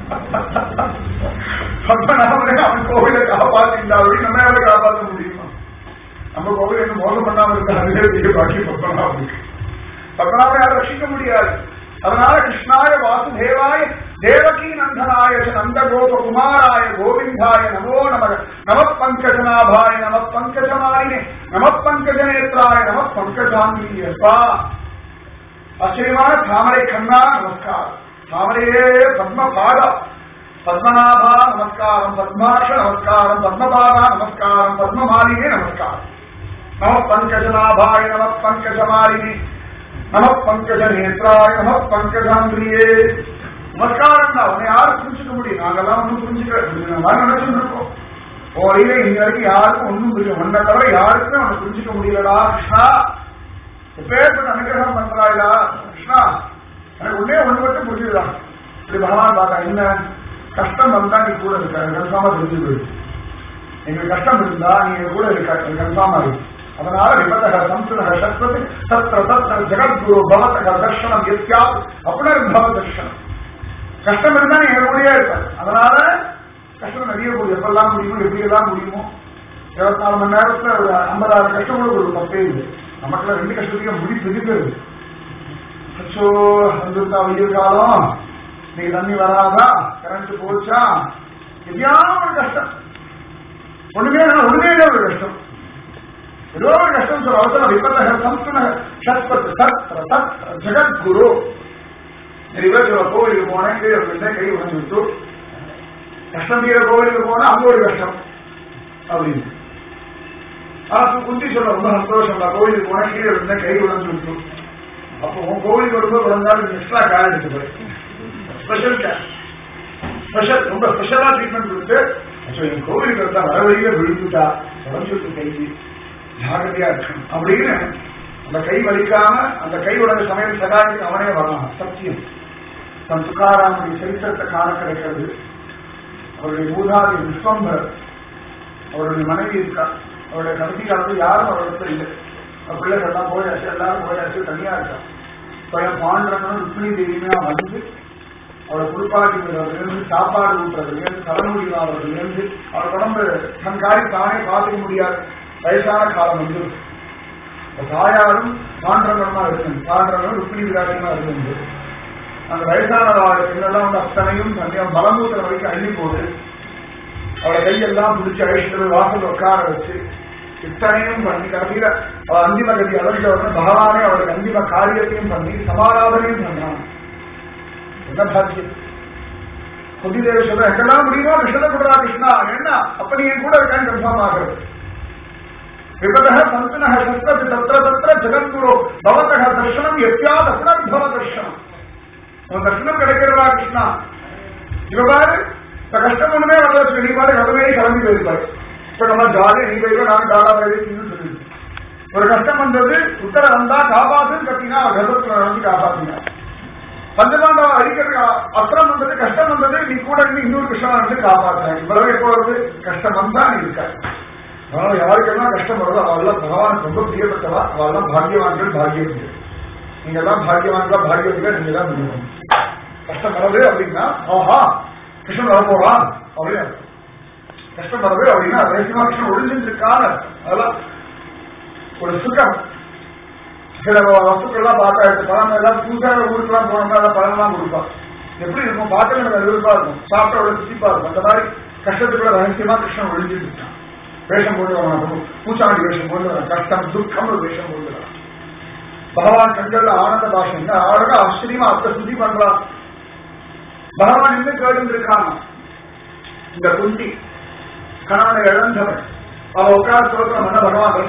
பத்மநாபனே அவன் கோவிலை காப்பாற்றிருந்தாலும் நம்ம அவரை காப்பாற்ற முடியுமா நம்ம கோவில் என்ன மோசம் பண்ணாம இருந்தா அதுவே பெரிய பாக்கி பத்மநாபனுக்கு பத்மநாபனை யாரும் ரசிக்க முடியாது அதனால கிருஷ்ணாய வாசுதேவாய தேவகி நந்தனாய ச நந்த கோப குமாராய கோவிந்தாய நமோ நம நம பங்கஜநாபாய நம பங்கஜமாலினே நம பங்கஜநேத்ராய நம பங்கஜாங்கியப்பா ஆச்சரியமான தாமரை கண்ணா நமஸ்காரம் தாமரையே பத்ம பாதா பத்மநாபா நமஸ்காரம் பத்மாஷ நமஸ்காரம் பத்மபாதா நமஸ்காரம் பத்மமாலினே நமஸ்காரம் நம பங்கஜநாபாய நம பங்கஜமாலினி நம பங்கஜ நேத்ராய நம பங்கஜாந்திரியே நமஸ்காரம் தான் உன்னை யாரும் புரிஞ்சுக்க முடியும் நாங்கெல்லாம் ஒன்றும் புரிஞ்சுக்க நினைச்சுட்டு இருக்கோம் ஓரையில இங்க வரைக்கும் யாருக்கும் ஒன்றும் புரியும் உன்னை தவிர யாருக்குமே அவனை புரிஞ்சுக்க முடியலடா கிருஷ்ணா எப்பேற்பட்ட அனுகிரகம் பண்றாயா கிருஷ்ணா எனக்கு உன்னே ஒண்ணு மட்டும் புரிஞ்சுதா இப்படி பகவான் பார்த்தா என்ன கஷ்டம் வந்தா நீ கூட இருக்க கன்ஃபார்மா தெரிஞ்சு போயிடு எங்களுக்கு கஷ்டம் இருந்தா நீ எங்க கூட இருக்க கன்ஃபார்மா இருக்கு அதனால விபதக சம்ஸ்கிருத சத்வதி தத்திர தத்திர ஜெகத்குரு பவதக தர்ஷனம் எத்தியாத் அப்புனர்பவ தர்ஷனம் கஷ்டம் இருந்தா நீ எங்க கூடயே இருக்க அதனால கஷ்டம் நிறைய போகுது எப்பெல்லாம் முடியுமோ எப்படி எல்லாம் முடியுமோ இருபத்தி நாலு மணி நேரத்துல ஒரு ஐம்பதாயிரம் கஷ்டம் கூட ஒரு தப்பே இல்லை நமக்குள்ள ரெண்டு கஷ்டத்தையும் முடி பிடிக்கிறது அச்சோ வந்துருக்கா வெயில் காலம் நீங்க தண்ணி வராதா கரண்ட் போச்சா எதையாவது ஒரு கஷ்டம் ஒண்ணுமே இல்ல, ஒண்ணுமே இல்லை ஒரு கஷ்டம் ஏதோ ஒரு கஷ்டம் சொல்ல அவசரம் விபத்தக சம்ஸ்கிருத சத்பத் சத் சத் ஜெகத்குரு நிறைய பேர் சொல்ல கோவிலுக்கு போனேன் கீழே விழுந்தேன், கை உடஞ்சு விட்டு கஷ்டம் தீர கோவிலுக்கு போனா அங்க ஒரு கஷ்டம் அப்படின்னு ஆனா குந்தி சொல்ல ரொம்ப சந்தோஷம் நான் கோவிலுக்கு போனேன் கீழே விழுந்தேன் கை உடஞ்சு விட்டு அப்போ உன் கோவிலுக்கு வரும்போது விழுந்தாலும் எக்ஸ்ட்ரா கேர் எடுத்து போய் ஸ்பெஷல் கேர் ஸ்பெஷல் ரொம்ப ஸ்பெஷலா ட்ரீட்மெண்ட் கொடுத்து அச்சோ என் கோவிலுக்கு வந்தா வர வழியில விழுந்துட்டா உடஞ்சு விட்டு கை ஜாகிரதையா இருக்கணும் அப்படின்னு அந்த கை வலிக்காம அந்த கை உடஞ்ச சமயம் சகாயத்துக்கு அவனே வரலாம் சத்தியம் தன் துக்காராமுடைய சரித்திரத்தை காண கிடைக்கிறது அவருடைய மூதாதி விஸ்வம்பர் அவருடைய மனைவி இருக்கா அவருடைய கடைசி காலத்தில் யாரும் அவரிடத்துல இல்லை அவர் பிள்ளைகள் எல்லாம் போயாச்சு எல்லாரும் போயாச்சு தனியா இருக்கா பையன் பாண்டவனும் ருக்மிணி தேவியுமே வந்து அவளை குளிப்பாட்டி விடுறதுலேருந்து சாப்பாடு ஊட்டுறதுலேருந்து தலைமுடி வாழ்றதுலேருந்து அவள் உடம்பு தன் காரி தானே பார்த்துக்க முடியாது வயசான காலம் வந்து இப்ப தாயாரும் பாண்டவனமா இருக்கணும் பாண்டவனும் ருக்மிணி விராட்டியமா இருக்கணும் அந்த வயசான பெண்ணெல்லாம் வந்து அத்தனையும் தன்னையும் பலமூத்திர வரைக்கும் அள்ளி போட்டு அவளை கையெல்லாம் பிடிச்சி அழைச்சிட்டு போய் வாசல் உட்கார வச்சு இத்தனையும் பண்ணி கடைசியில அவள் அந்திம கதி அடைஞ்ச உடனே பகவானே அவளுக்கு அந்திம காரியத்தையும் பண்ணி சமாராதனையும் பண்ணான் என்ன பாக்கியம் புத்திதேவி சொல்ற எங்கெல்லாம் முடியுமோ கிருஷ்ணனை கொடுறா கிருஷ்ணா என்ன அப்ப நீ என் கூட இருக்கான்னு கன்ஃபார்ம் ஆகிறது விபதः சந்தனः சத்ரதி தத்திர தத்திர ஜெகத்குரு பவதः தர்ஷனம் எத்தியாத் அப்புனர்பவ தர்ஷனம் உன் தர்ஷனம் கிடைக்கிறதா கிருஷ்ணா இவ பாரு இந்த கஷ்டம் ஒண்ணுமே வரல வச்சுக்க, நீ பாரு கடமையே கிளம்பி போயிருப்பாரு இப்ப நம்ம ஜாலியா நீ போயிருக்க நான் ஜாலா போயிருக்கீங்கன்னு சொல்லி ஒரு கஷ்டம் வந்தது உத்தர வந்தா காப்பாத்துன்னு கத்தினா அவ கர்ப்பத்துல நடந்து காப்பாத்தினா பஞ்சபாண்டவ அடிக்கிறதுக்கு அஸ்திரம் வந்தது கஷ்டம் வந்தது நீ கூட இருந்து இன்னொரு கிருஷ்ணன் வந்து காப்பாற்றுறாங்க இவ்வளவு எப்போ வருது கஷ்டம் வந்தா நீ இருக்க அதனால யாருக்கெல்லாம் கஷ்டம் வருதோ அவெல்லாம் பகவான் ரொம்ப பிரியப்பட்டவா அவெல்லாம் பாக்கியவான்கள் பாக்கியம் நீங்க எல்லாம் பாக்கியவான்களா பாக்கியவங்க நீங்க தான் முடியும் கஷ்டம் வருது அப்படின்னா ஆஹா கிருஷ்ணன் வர போறான் அப்படின்னு அர்த்தம். கஷ்டம் வருது அப்படின்னா ரேசிமா கிருஷ்ணன் ஒளிஞ்சிருக்கான அதெல்லாம் ஒரு சுகம் சில வஸ்துக்கள்லாம் பார்த்தா இருக்கு பழம் எல்லாம் புதுசாக ஊருக்குலாம் போனோம்னா எல்லாம் பழம்லாம் கொடுப்பான் எப்படி இருக்கும் பார்க்க எனக்கு விருப்பா இருக்கும் சாப்பிட்ட அவ்வளவு சிரிப்பா இருக்கும் அந்த மாதிரி கஷ்டத்துக்குள்ள ரகசியமா கிருஷ்ணன் ஒழிஞ்சிட்டு இருக்கான் வேஷம் போட்டு வரணும் பூச்சாண்டி வேஷம் போட்டு வரணும் கஷ்டம் துக்கம் ஒரு வேஷம் போட்டு வரணும் பகவான் கண்கள்ல ஆனந்த பாஷை என்ன அழகா ஆச்சரியமா அர்த்த சுத்தி பண்றான் பகவான் என்ன கேட்டு இருக்கான் இந்த குந்தி கணவனை இழந்தவன் அவ உட்கார சொல்றான் என்ன பகவான் ரசிச்சு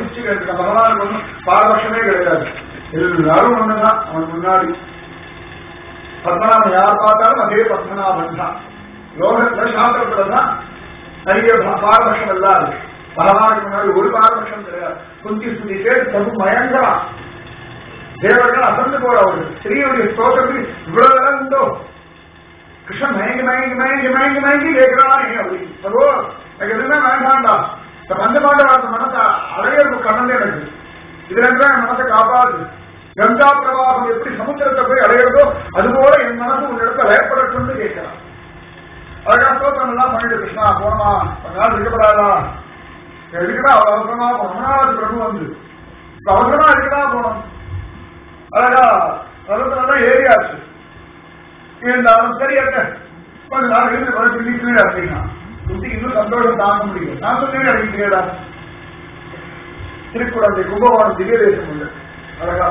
பிடிச்சு கேட்டு பகவானுக்கு ஒன்றும் பாரபட்சமே கிடையாது எல்லாரும் ஒண்ணுதான் அவன் முன்னாடி பத்மநாபன் யார் பார்த்தாலும் அதே பத்மநாபன் தான் லோகத்துல சாஸ்திரத்துல தான் நிறைய பா- பாரபட்சம் எல்லாம் இருக்கு பகவானுக்கு முன்னாடி ஒரு பாரபட்சம் கிடையாது குந்தி சுத்தி கேட்டு தப்பு மயங்கலாம் தேவர்கள் அசந்து போறவர்கள் ஸ்ரீயுடைய ஸ்தோத்திரத்துக்கு இவ்வளவு இடம் உண்டோ கிருஷ்ணன் மயங்கி மயங்கி மயங்கி மயங்கி மயங்கி கேட்கிறான் அப்படி பிரபு எனக்கு எதுவுமே வேண்டாம்டா இந்த பஞ்சபாண்ட வார்த்தை மனசை அடையிறது கடந்து எனக்கு இதுல இருந்து என் மனசை காப்பாது கங்கா பிரவாகம் எப்படி சமுத்திரத்தை போய் அடையிறதோ அதுபோல என் மனசு உன் இடத்துல பயப்படட்டும்னு கேட்கிறான் அழகா ஸ்தோத்திரம் எல்லாம் பண்ணிட்டு கிருஷ்ணா போனமா கொஞ்ச நாள் இருக்கப்படாதா எதுக்குடா அவ்வளவு அவசரமா ரமணாவது பிரபு வந்து இப்ப அவசரமா இருக்குதா போனோம் அழகா ரதத்துலாம் ஏறியாச்சு இருந்தாலும் சரி அட்ட கொஞ்ச நாள் இருந்து கொஞ்சம் சொல்லி கீழே அப்படின்னா குட்டிக்கு இன்னும் சந்தோஷம் தாங்க முடியும் நான் சொல்லி அடிக்கிறேடா திருக்குழந்தை கும்பகோணம் திவ்ய தேசம் உண்டு அழகா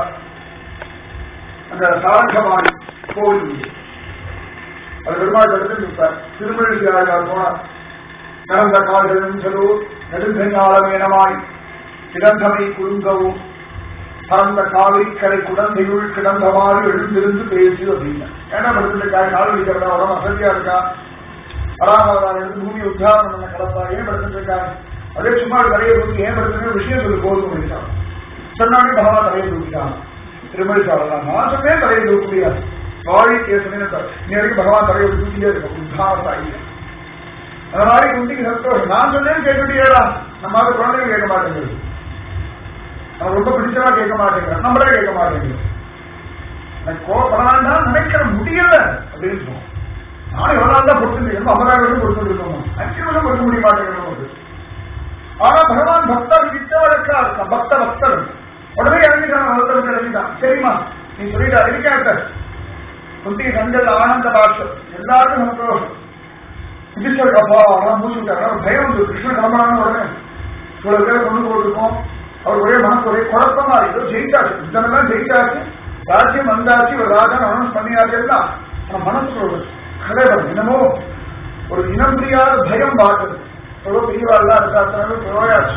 அந்த சாரங்கமாணி கோவில் உண்டு அது பெருமாள் எடுத்து நிற்பார் திருமழிசி ஆழ்வார் போனார் நடந்த கால்களும் செலூர் நெடுங்கஞாலமேனமாய் கிடந்தமை குறுங்கவும் பறந்த காலை கரை குடந்தையுள் கிடந்தவாறு எழுந்திருந்து பேசி அப்படின்னா என்ன படுத்துருக்காய் கால் வைக்கிறதா உடம்பு அசதியா இருக்கா அராமதா எடுத்து பூமி உத்தாரணம் பண்ண கிடப்பா ஏன் படுத்துருக்காய் அதே சும்மா தலையை தூக்கி ஏன் படுத்துருக்க விஷயம் சொல்லி போதும் முடிச்சான் சொன்னானே பகவான் தலையை தூக்கிட்டான் திருமணி சாடலாம் நான் சொன்னேன் தலையை தூக்க முடியாது வாழி கேசனே நீ வரைக்கும் பகவான் தலையை தூக்கியே இருக்க உத்தாரணத்தாகிய அந்த மாதிரி குந்திக்கு சந்தோஷம் நான் சொன்னேன்னு கேட்டுட்டியேடா நம்ம அது குழந்தைங்க கேட்க மாட்டேங்குது அவன் ரொம்ப பிடிச்சவா கேட்க மாட்டேங்கிறான் நம்மளே கேட்க மாட்டேங்கிறோம் எனக்கு கோபப்படாண்டா நினைக்கிற முடியல அப்படின்னு சொல்லுவோம் நானும் எவ்வளவு நாள் தான் பொறுத்துருக்கோம் ஐம்பதாயிரம் பொறுத்துருக்கோம் அஞ்சு வருஷம் பொறுக்க முடிய மாட்டேங்கிறோம் ஆனா பகவான் பக்தர் கிட்டவழக்கா இருக்கான் பக்த பக்தர் உடனே இறங்கிட்டான் ஒருத்தருக்கு இறங்கிட்டான் சரிம்மா நீ சொல்லிட்டா இருக்காட்ட குந்தி கண்கள் ஆனந்த பாஷம் எல்லாருக்கும் சந்தோஷம் யுதிஷ்டர் அப்பா ஆனா மூச்சு விட்டாங்க ஒரு பயம் வந்து கிருஷ்ணன் கிளம்புறான்னு உடனே இவ்வளவு பேரை கொண்டு போயிருக்கோம் அவர் ஒரே மனசு ஒரே குழப்பமா இருக்கு ஜெயிச்சாச்சு இதெல்லாம் ஜெயிச்சாச்சு ராஜ்யம் வந்தாச்சு ஒரு ராஜா அனௌன்ஸ் பண்ணியாச்சு எல்லாம் ஆனா மனசுல ஒரு கலைவர் என்னமோ ஒரு இனம் புரியாத பயம் பாக்குது எவ்வளவு பெரியவாள்லாம் இருக்காங்க போயாச்சு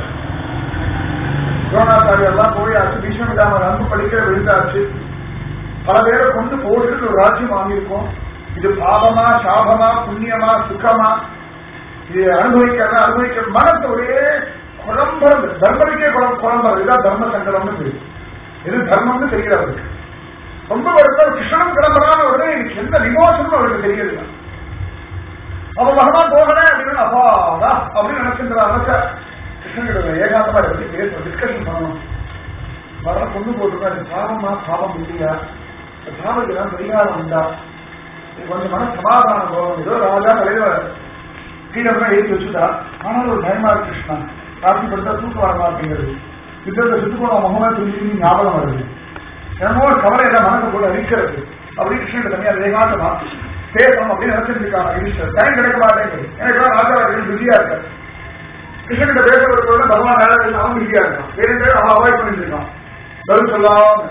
துரோணாச்சாரி எல்லாம் போயாச்சு பீஷ்மபிதாமர் அன்பு படிக்கிற விழுந்தாச்சு பல பேரை கொண்டு போட்டு ஒரு ராஜ்யம் வாங்கியிருக்கோம் இது பாவமா சாபமா புண்ணியமா சுகமா இது அனுபவிக்கிறதா அனுபவிக்கிற மனசு ஒரே குழம்புறது தர்மத்துக்கே குழம்பு குழம்புறது இதான் தர்ம சங்கடம்னு தெரியும் இது தர்மம்னு தெரியல அவருக்கு ரொம்ப வருத்தம் கிருஷ்ணன் கிளம்புறான்னு உடனே எனக்கு எந்த விமோசனும் அவருக்கு தெரியல அவன் பகவான் போகல அப்படின்னு அப்பாடா அப்படின்னு நினைச்சிருந்தா நினைச்ச கிருஷ்ணன் கிட்ட ஏகாந்தமா இருக்கு பேச டிஸ்கஷன் பண்ணணும் வர கொண்டு போட்டுருக்கா பாவமா பாவம் இல்லையா பாவத்துக்கு தான் பரிகாரம் உண்டா இது கொஞ்சம் மன சமாதானம் போகும் ஏதோ ராஜா தலைவர் கீழே எழுதி வச்சுட்டா ஆனால் ஒரு பயமா இருக்கு கிருஷ்ணா ராசி படுத்தா தூக்கம் வர மாட்டேங்கிறது யுத்தத்தை சுத்து போன முகமா திரும்பி ஞாபகம் வருது என்னமோ ஒரு கவலை எல்லாம் மனசை போட்டு அழிக்கிறது அப்படி கிருஷ்ணன் தனியா வேகாந்தமா பேசணும் அப்படின்னு நினைச்சிட்டு இருக்காங்க ஈஸ்வர் டைம் கிடைக்க மாட்டேங்குது எனக்கு ராஜா பிஸியா இருக்க கிருஷ்ணன் பேசுறதுக்குள்ள பகவான் வேலை அவன் பிஸியா இருக்கான் வேற பேர் அவன் அவாய்ட் பண்ணிட்டு இருக்கான் பதில் சொல்லாம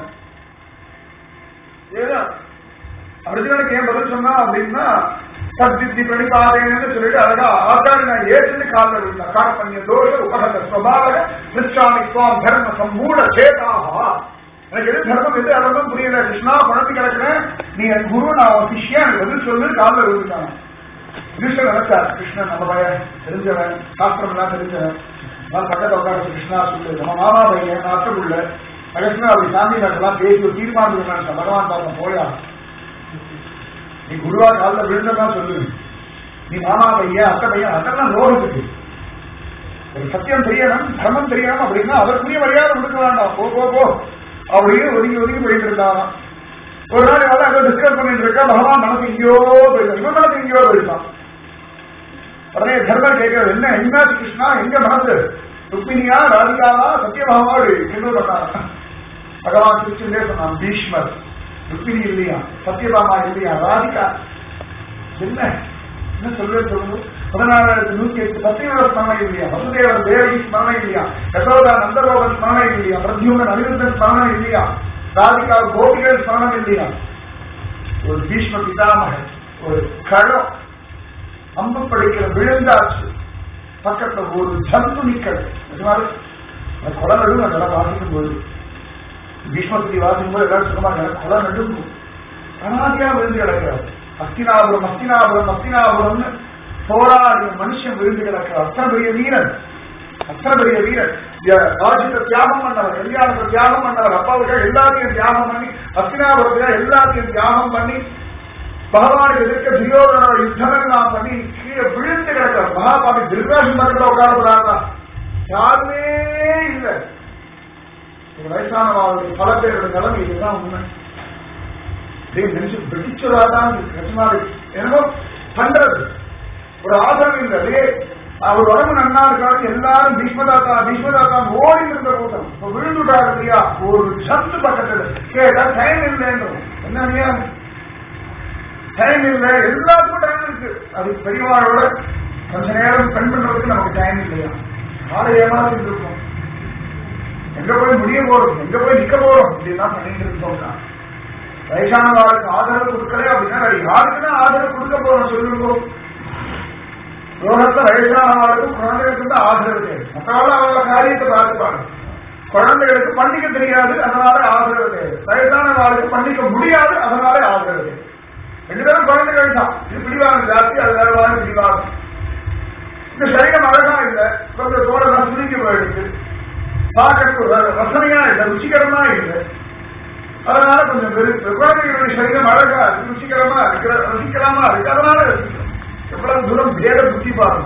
ஏதோ அர்ஜுனனுக்கு ஏன் பதில் சொன்னா அப்படின்னா சத்தித்தி பிரணிபாதேன்னு சொல்லிட்டு அழகா ஆச்சாரி நான் ஏற்றுன்னு காலில் விழுந்தேன் காரண தோஷ உபகத ஸ்வபாவக நிச்சாமி சுவாம் தர்ம சம்பூட சேதாகா எனக்கு எது தர்மம் எது அதர்மம் புரியல கிருஷ்ணா பணத்து கிடக்குறேன் நீ என் குரு நான் உன் சிஷ்யன் எனக்கு பதில் சொல்லு காலில் விழுந்தாங்க கிருஷ்ணன் நினைச்சார் கிருஷ்ணன் நம்ம பையன் தெரிஞ்சவன் சாஸ்திரம் எல்லாம் தெரிஞ்சவன் நான் பக்கத்தை உட்காந்து கிருஷ்ணா சொல்லு நம்ம மாமா பையன் நான் அத்தை புள்ள கிருஷ்ணா அப்படி சாமி நாட்டெல்லாம் பேசி ஒரு தீர்மானம் நினைச்சேன் பகவான் பார்க்க போயா நீ குருவா காலில் விழுந்ததான் சொல்லு நீ மாமா பையன் அத்தை பையன் அதெல்லாம் லோகத்துக்கு ஒரு சத்தியம் தெரியணும் தர்மம் தெரியாம அப்படின்னா அதற்குரிய மரியாதை கொடுக்க வேண்டாம் போ போ போ அப்படின்னு ஒதுங்கி ஒதுங்கி போயிட்டு இருந்தாங்க ஒரு நாள் எவ்வளவு அங்க டிஸ்கஸ் பண்ணிட்டு இருக்கா பகவான் மனசு எங்கேயோ போயிருக்கான் இவன் மனசு எங்கேயோ போயிருக்கான் உடனே தர்மர் கேட்கறது என்ன என்னாச்சு கிருஷ்ணா எங்க மனசு ருக்மிணியா ராதிகாவா சத்யபாமா கிண்டல் பண்ணாங்க பகவான் திருச்சிலே சொன்னான் பீஷ்மர் ருக்மிணி இல்லையா சத்யபாமா இல்லையா ராதிகா என்ன என்ன சொல்லுவேன் சொல்லுங்க பதினாறாயிரத்தி நூத்தி எட்டு சத்தியோட ஸ்மரணை இல்லையா வசுதேவர் தேவகி ஸ்மரணை இல்லையா யசோதா நந்தகோபன் ஸ்மரணை இல்லையா பிரத்யூமன் அனிருத்தன் ஸ்மரணை இல்லையா ராதிகா கோபிகள் ஸ்மரணம் இல்லையா ஒரு பீஷ்ம பிதாமகன் ஒரு களம் அம்பு படிக்கிற விழுந்தாச்சு பக்கத்துல ஒரு ஜந்து நிக்கிறது அந்த கொலை நடுவு அதெல்லாம் வாசிக்கும் போது பீஷ்மபதி வாசிக்கும் போது எல்லாரும் சொல்லுவாங்க கொலை நடுவு அனாதியா விழுந்து கிடக்கிறார் அஸ்தினாபுரம் அஸ்தினாபுரம் அஸ்தினாபுரம்னு போராடிய மனுஷன் விழுந்து கிடக்கிறார் அத்தனை பெரிய வீரன் அத்தனை பெரிய வீரன் ராஜ்யத்தை தியாகம் பண்ணவர் கல்யாணத்தை தியாகம் பண்ணவர் அப்பாவுக்காக எல்லாத்தையும் தியாகம் பண்ணி அஸ்தினாபுரத்துக்காக எல்லாத்தையும் தியாகம் பண்ணி பகவானுக்கு எதிர்க்க துரியோதனோட யுத்தம் எல்லாம் பண்ணி கீழே விழுந்து கிடக்கிறார் மகாபாபி திருகாஷன் பக்கத்தில் உட்கார்ந்துறாங்க யாருமே இல்லை ஒரு வயசானவாளுடைய பல பேரோட நிலைமை இதுதான் உண்மை இதே நினைச்சு பிடிச்சதா தான் கஷ்டமாக என்னமோ பண்றது ஒரு ஆதரவு இல்லை அதே அவர் உடம்பு நன்னா இருக்காரு எல்லாரும் பீஷ்மதாத்தா பீஷ்மதாத்தா ஓடி இருந்த கூட்டம் இப்ப விழுந்துட்டாரு இல்லையா ஒரு சத்து பக்கத்துல கேட்டா டைம் இல்லைன்றோம் என்ன டைம் இல்லை எல்லாத்துக்கும் டைம் இருக்கு அது பெரியவாளோட கொஞ்ச நேரம் ஸ்பெண்ட் பண்றதுக்கு நமக்கு டைம் இல்லையா ஆளை ஏமாத்திட்டு இருக்கோம் எங்க போய் முடிய போறோம் எங்க போய் நிக்க போறோம் இப்படிலாம் பண்ணிட்டு இருக்கோம்னா வயசானவாளுக்கு ஆதரவு கொடுக்கல அப்படின்னா வேற யாருக்குதான் ஆதரவு கொடுக்க போறோம் சொல்லுங்க ரோகத்தை வயசானவாளுக்கும் குழந்தைகளுக்கு தான் ஆதரவு தேவை மற்றவாள் அவங்கள காரியத்தை பார்த்துப்பாங்க குழந்தைகளுக்கு பண்ணிக்க தெரியாது அதனால ஆதரவு தேவை வயசானவாளுக்கு பண்ணிக்க முடியாது அதனால ஆதரவு தேவை ரெண்டு பேரும் குழந்தைகள் தான் இது பிடிவாதம் ஜாஸ்தி அது வேற வாங்க பிடிவாதம் இந்த சரீரம் அழகா இல்லை கொஞ்சம் தோடெல்லாம் சுருங்கி போயிடுச்சு பார்க்கறதுக்கு ரசனையா இல்லை ருச்சிகரமா இல்லை அதனால கொஞ்சம் வெறுப்பு குழந்தைகளுடைய சரீரம் அழகா இருக்கு ருச்சிகரமா இருக்கு ரசிக்கலாமா இருக்கு அதனால ரசிக்கிறோம் எவ்வளவு தூரம் வேத புத்தி பாருங்க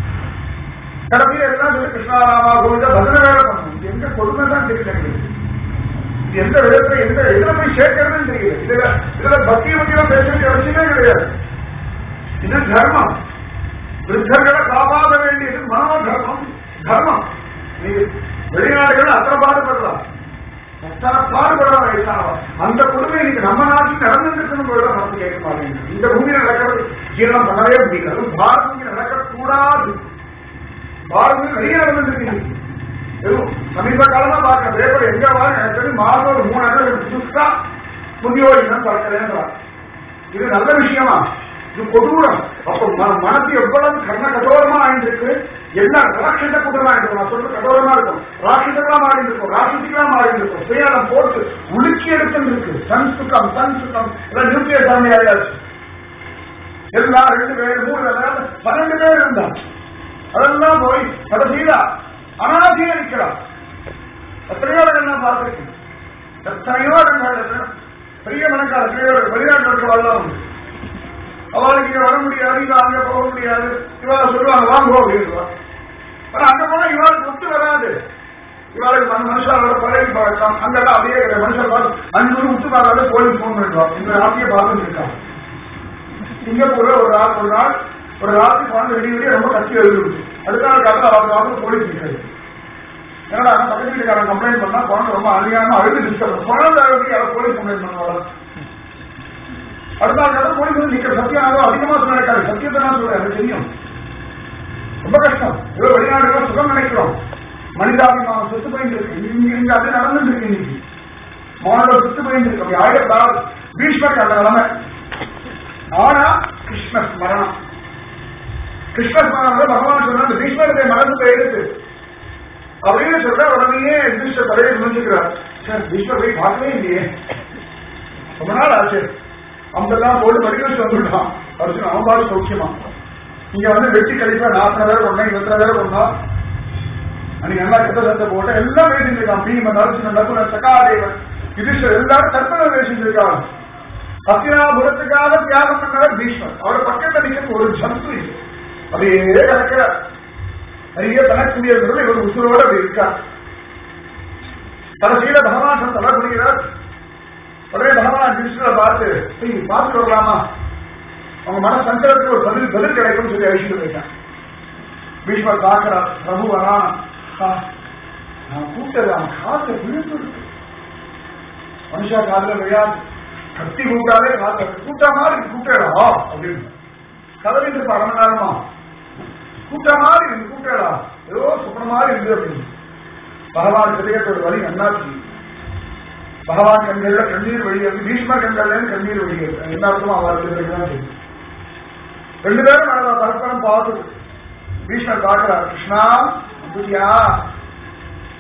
கடைசியில் எல்லாம் சொல்லி கிருஷ்ணாராமா கோவிந்த பஜனை வேலை பண்ணணும் இது எந்த கொடுமை தான் தெரியல எங்களுக்கு இது எந்த விதத்துல எந்த எதுல போய் சேர்க்கறதுன்னு தெரியல இதுல இதுல பக்தியை பத்தியெல்லாம் பேசுறது அவசியமே கிடையாது இது தர்மம் விருத்தர்களை காப்பாற்ற வேண்டியது மனோ தர்மம் தர்மம் நீங்க வெளிநாடுகள் அத்தனை பாடுபடலாம் அத்தனை பாடுபடலாம் வயசானவா அந்த கொடுமை இன்னைக்கு நம்ம நாட்டில் நடந்துருக்கணும் கூட நமக்கு கேட்க மாட்டேங்குது இந்த பூமியில நடக்கிறது ஜீரணம் பண்ணவே முடியல அதுவும் பாரத பூமியில நடக்கக்கூடாது பாரதம் வெளியே நடந்துருக்கு எதுவும் சமீப காலமா பார்க்க பேப்பர் எங்க வாங்க எனக்கு தெரிஞ்சு மாதம் ஒரு மூணு நாள் புதுசா முதியோர் இன்னும் பறக்கிறேன்றான் இது நல்ல விஷயமா இது கொடூரம் அப்ப ம- மனசு எவ்வளவு கர்ண கடோரமா ஆயிருக்கு எல்லாம் ராட்சச கூட்டமா ஆயிருக்கு நான் சொல்றது கடோரமா இருக்கும் ராட்சசங்களா மாறி இருக்கும் ராட்சசிகளா மாறி இருக்கும் சுயாலம் போட்டு உலுக்கி எடுத்து இருக்கு சன் சுக்கம் சன் சுக்கம் எல்லாம் நியூக்ளியர் சாமி ஆயாச்சு எல்லாம் ரெண்டு பேர் மூணு பேர் பன்னெண்டு பேர் இருந்தான் அதெல்லாம் போய் கடைசியில அனாதியா இருக்கிறான் எத்தனையோ இடங்கள் நான் பார்த்திருக்கேன் எத்தனையோ இடங்கள் பெரிய மனக்கார பெரிய வெளிநாட்டில் இருக்கிறவாள்லாம் உண்டு அவளுக்கு இங்க வர முடியாது இங்க அங்க போக முடியாது இவா சொல்லுவாங்க வாங்க அப்படின்னு ஆனா அங்க போனா இவாளுக்கு ஒத்து வராது இவாளுக்கு மன மனுஷாவோட பழகி பழக்கம் அங்கெல்லாம் அப்படியே கிடையாது மனுஷன் பார்த்து அஞ்சு பேரும் உத்து பார்க்காத போலீஸ் போன் பண்ணிடுவான் இந்த ராத்திரியை பார்த்துட்டு இருக்கான் சிங்கப்பூர்ல ஒரு நாள் ஒரு நாள் ஒரு ராத்திரி குழந்தை வெடி வெடி ரொம்ப கத்தி எழுதிருச்சு அடுத்த நாள் காலத்தில் அவங்க காலத்தில் போலீஸ் இருக்காது என்னடா பக்கத்து வீட்டுக்காரன் கம்ப்ளைண்ட் பண்ணா குழந்தை ரொம்ப அழியாம அழுது டிஸ்டர்ப் குழந்தை அழுது யாரும் போலீஸ் கம்ப்ளைண்ட் பண்ணுவாங்க அடுத்த நாள் காலத்தில் போலீஸ் வந்து நிக்கிற சத்தியம் யாரோ அதிகமா சொல்லிருக்காரு சத்தியத்தை நான் சொல்றேன் எனக்கு தெரியும் ரொம்ப கஷ்டம் ஏதோ வெளிநாடுகள் சுகம் நினைக்கிறோம் மனிதாபிமானம் சொத்து போயிட்டு இருக்கு இங்க இங்க அது நடந்துட்டு இருக்கு இன்னைக்கு மானோட சொத்து போயிட்டு இருக்கு அப்படி ஆயிரத்தால் பீஷ்மருக்கு அந்த நிலைமை ஆனா கிருஷ்ண ஸ்மரணம் கிருஷ்ண ஸ்மரணம் பகவான் சொன்ன அந்த பீஷ்மருடைய மனசுல எடுத்து அப்படின்னு சொல்ற உடனே யுதிஷ்டர் தலையை முடிஞ்சுக்கிறார் சார் பீஷ்மர் போய் பார்க்கவே இல்லையே ரொம்ப நாள் ஆச்சு அம்பெல்லாம் போட்டு படிக்க வச்சு வந்துட்டான் அர்ஜுன் அவன் பாடு சௌக்கியமா இங்க வந்து வெட்டி கழிப்பா நாற்பது பேர் கொண்டா இருபத்தி பேர் கொண்டா அன்னைக்கு நல்லா கெட்ட சத்தை போட்டு எல்லாம் பேசிட்டு இருக்கான் பீமன் அர்ஜுனன் நகுலன் சகாதேவன் யுதிஷ்டர் எல்லாரும் தற்பனை பேசிட்டு இருக்காங்க அத்தினாபுரத்துக்காக தியாகம் பண்ணவர் பீஷ்மர் அவர் பக்கத்துல நிற்கிறது ஒரு ஜந்து இது அப்படியே கிடக்கிறார் நிறைய தனக்குரியவர்கள் இவர் உசுரோட அப்படி இருக்கார் கடைசியில பகவான் தலை புரிகிறார் உடனே பகவான் கிருஷ்ணரை பார்த்து "ஏய், பார்த்து வரலாமா அவங்க மன சஞ்சலத்துக்கு ஒரு பதில் பதில் கிடைக்கும் சொல்லி அழிச்சுட்டு போயிட்டான் பீஷ்மர் பார்க்கிறார் பிரபு வரான் ஆ, நான் கூட்டது அவன் காத்த விழுந்து இருக்கு மனுஷா காதுல விளையாது கத்தி கூட்டாலே காத்த கூட்டா மாதிரி கூட்டடா அப்படின்னு கதவிட்டு இருப்ப அரை மணி நேரமா கூட்டா மாதிரி இருந்து கூட்டடா ஏதோ சுப்பன மாதிரி இருந்து அப்படின்னு பகவான் ஹிருதயத்தோட வழி நன்னாச்சு பகவான் கண்கள்ல கண்ணீர் வெளியேறது பீஷ்ம கண்கள்ல இருந்து கண்ணீர் வெளியேறது என்ன அர்த்தமும் அவருக்கு தான் தெரியும் ரெண்டு பேரும் நடந்தா பரஸ்பரம் பார்த்து பீஷ்மர் பார்க்கிறார் கிருஷ்ணா வந்துட்டியா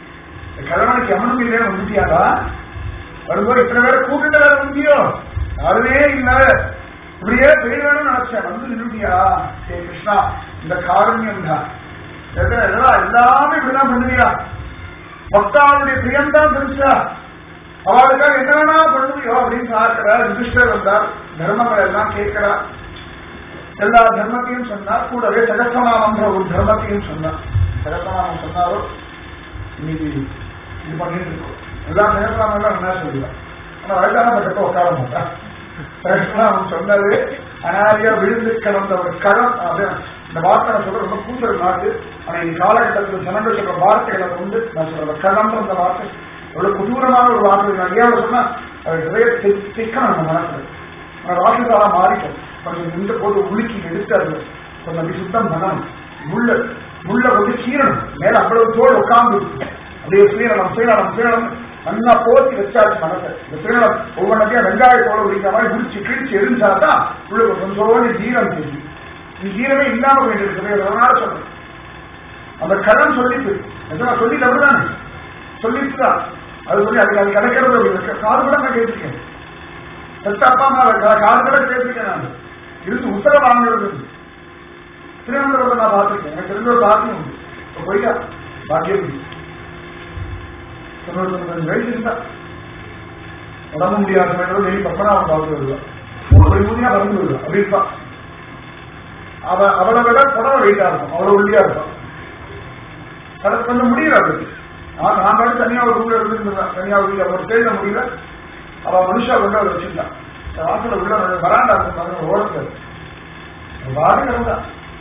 கல்யாணம் எவனும் இல்லையா வந்துட்டியாடா வரும்போது இத்தனை பேரை கூப்பிட்டு வேற வந்தியோ யாருமே இல்ல இப்படியே பெய்யணும்னு நினைச்சேன் வந்து நின்றுட்டியா சே கிருஷ்ணா இந்த காரண்யம் தான் எத்தனை இதெல்லாம் எல்லாமே இப்படிதான் பண்ணுவியா பக்தாவுடைய பிரியம் தான் பெருசா அவளுக்காக என்ன வேணா பண்ணுவியோ அப்படின்னு பார்க்கிறார் யுதிஷ்டர் வந்தார் தர்மங்கள் எல்லாம் கேட்கிறார் எல்லா தர்மத்தையும் சொன்னார் கூடவே சகசநாமன்ற ஒரு தர்மத்தையும் சொன்னார் சகசநாமம் சொன்னாரோ இன்னைக்கு இது பண்ணிட்டு இருக்கோம் எல்லா சகசநாமம் எல்லாம் என்ன சொல்லுவேன் ஆனா வயதான பக்கத்தை உட்கார மாட்டேன் சகசநாமம் சொன்னது அனாரியா விழுந்து கிடந்த ஒரு கடம் அப்படின்னு இந்த வார்த்தை நான் சொல்ற ரொம்ப கூந்தல் நாட்டு ஆனா இந்த காலகட்டத்தில் ஜனங்கள் சொல்ற வார்த்தைகளை கொண்டு நான் சொல்ற கடம்ன்ற அந்த வார்த்தை எவ்வளவு கொடூரமான ஒரு வார்த்தை நான் ஏன் சொன்னா அது நிறைய திக்கணும் நம்ம மனசுல ஆனா ராசிதாரா மாறிட்டோம் கொஞ்சம் நின்று போட்டு உலுக்கி எடுத்து அது கொஞ்சம் அப்படி சுத்தம் பண்ணணும் முள்ள முள்ள வந்து கீரணும் மேல அவ்வளவு தோல் உட்கார்ந்து இருக்கு. அப்படியே சீரணம் சீரணம் சீரணம் நல்லா போத்தி வச்சாச்சு மனசை இந்த சீரணம் ஒவ்வொன்றையும் வெங்காயத்தோட உரிக்கிற மாதிரி உரிச்சு கிழிச்சு எரிஞ்சாதான் உள்ள கொஞ்சோண்டு ஜீரம் தெரியும் நீ ஜீரமே இல்லாம வேண்டியிருக்கு அதனால சொல்றேன் அந்த கடன் சொல்லிட்டு எதனா சொல்லி தவிர்தானே சொல்லிட்டு தான் அது சொல்லி அதுக்கு அது கிடைக்கிறது அப்படி காது கூட நான் கேட்டிருக்கேன் பெத்த அப்பா அம்மா காது கூட கேட்டிருக்கேன் நான் இருந்து உத்தரவு வாங்குறது திருவனந்தபுரத்தை நான் பார்த்திருக்கேன் எனக்கு தெரிஞ்ச ஒரு பாக்கியம் உண்டு இப்ப போய்யா பாக்கியம் உண்டு தொண்ணூத்தி வயசு இருந்தா உடம்பு முடியாத சமயத்தில் டெய்லி பப்பனாவை பார்த்து வருவான் ஒரு மூணியா பறந்து வருவான் அப்படி இருப்பான் அவ அவளை விட புடவை வெயிட்டா இருக்கும் அவ்வளவு ஒல்லியா இருப்பான் அது கொஞ்சம் முடியல அவளுக்கு நான் நான் பாட்டு தனியா ஒரு ரூம்ல இருந்துருந்தேன் தனியா ஒரு வீட்டுல ஒரு ஸ்டேஜ்ல முடியல அவ மனுஷா கொண்டு அவளை வச்சுட்டான் வாசல உள்ள வராண்டா இருக்கும் ஓரத்துல வாடி கிடந்தா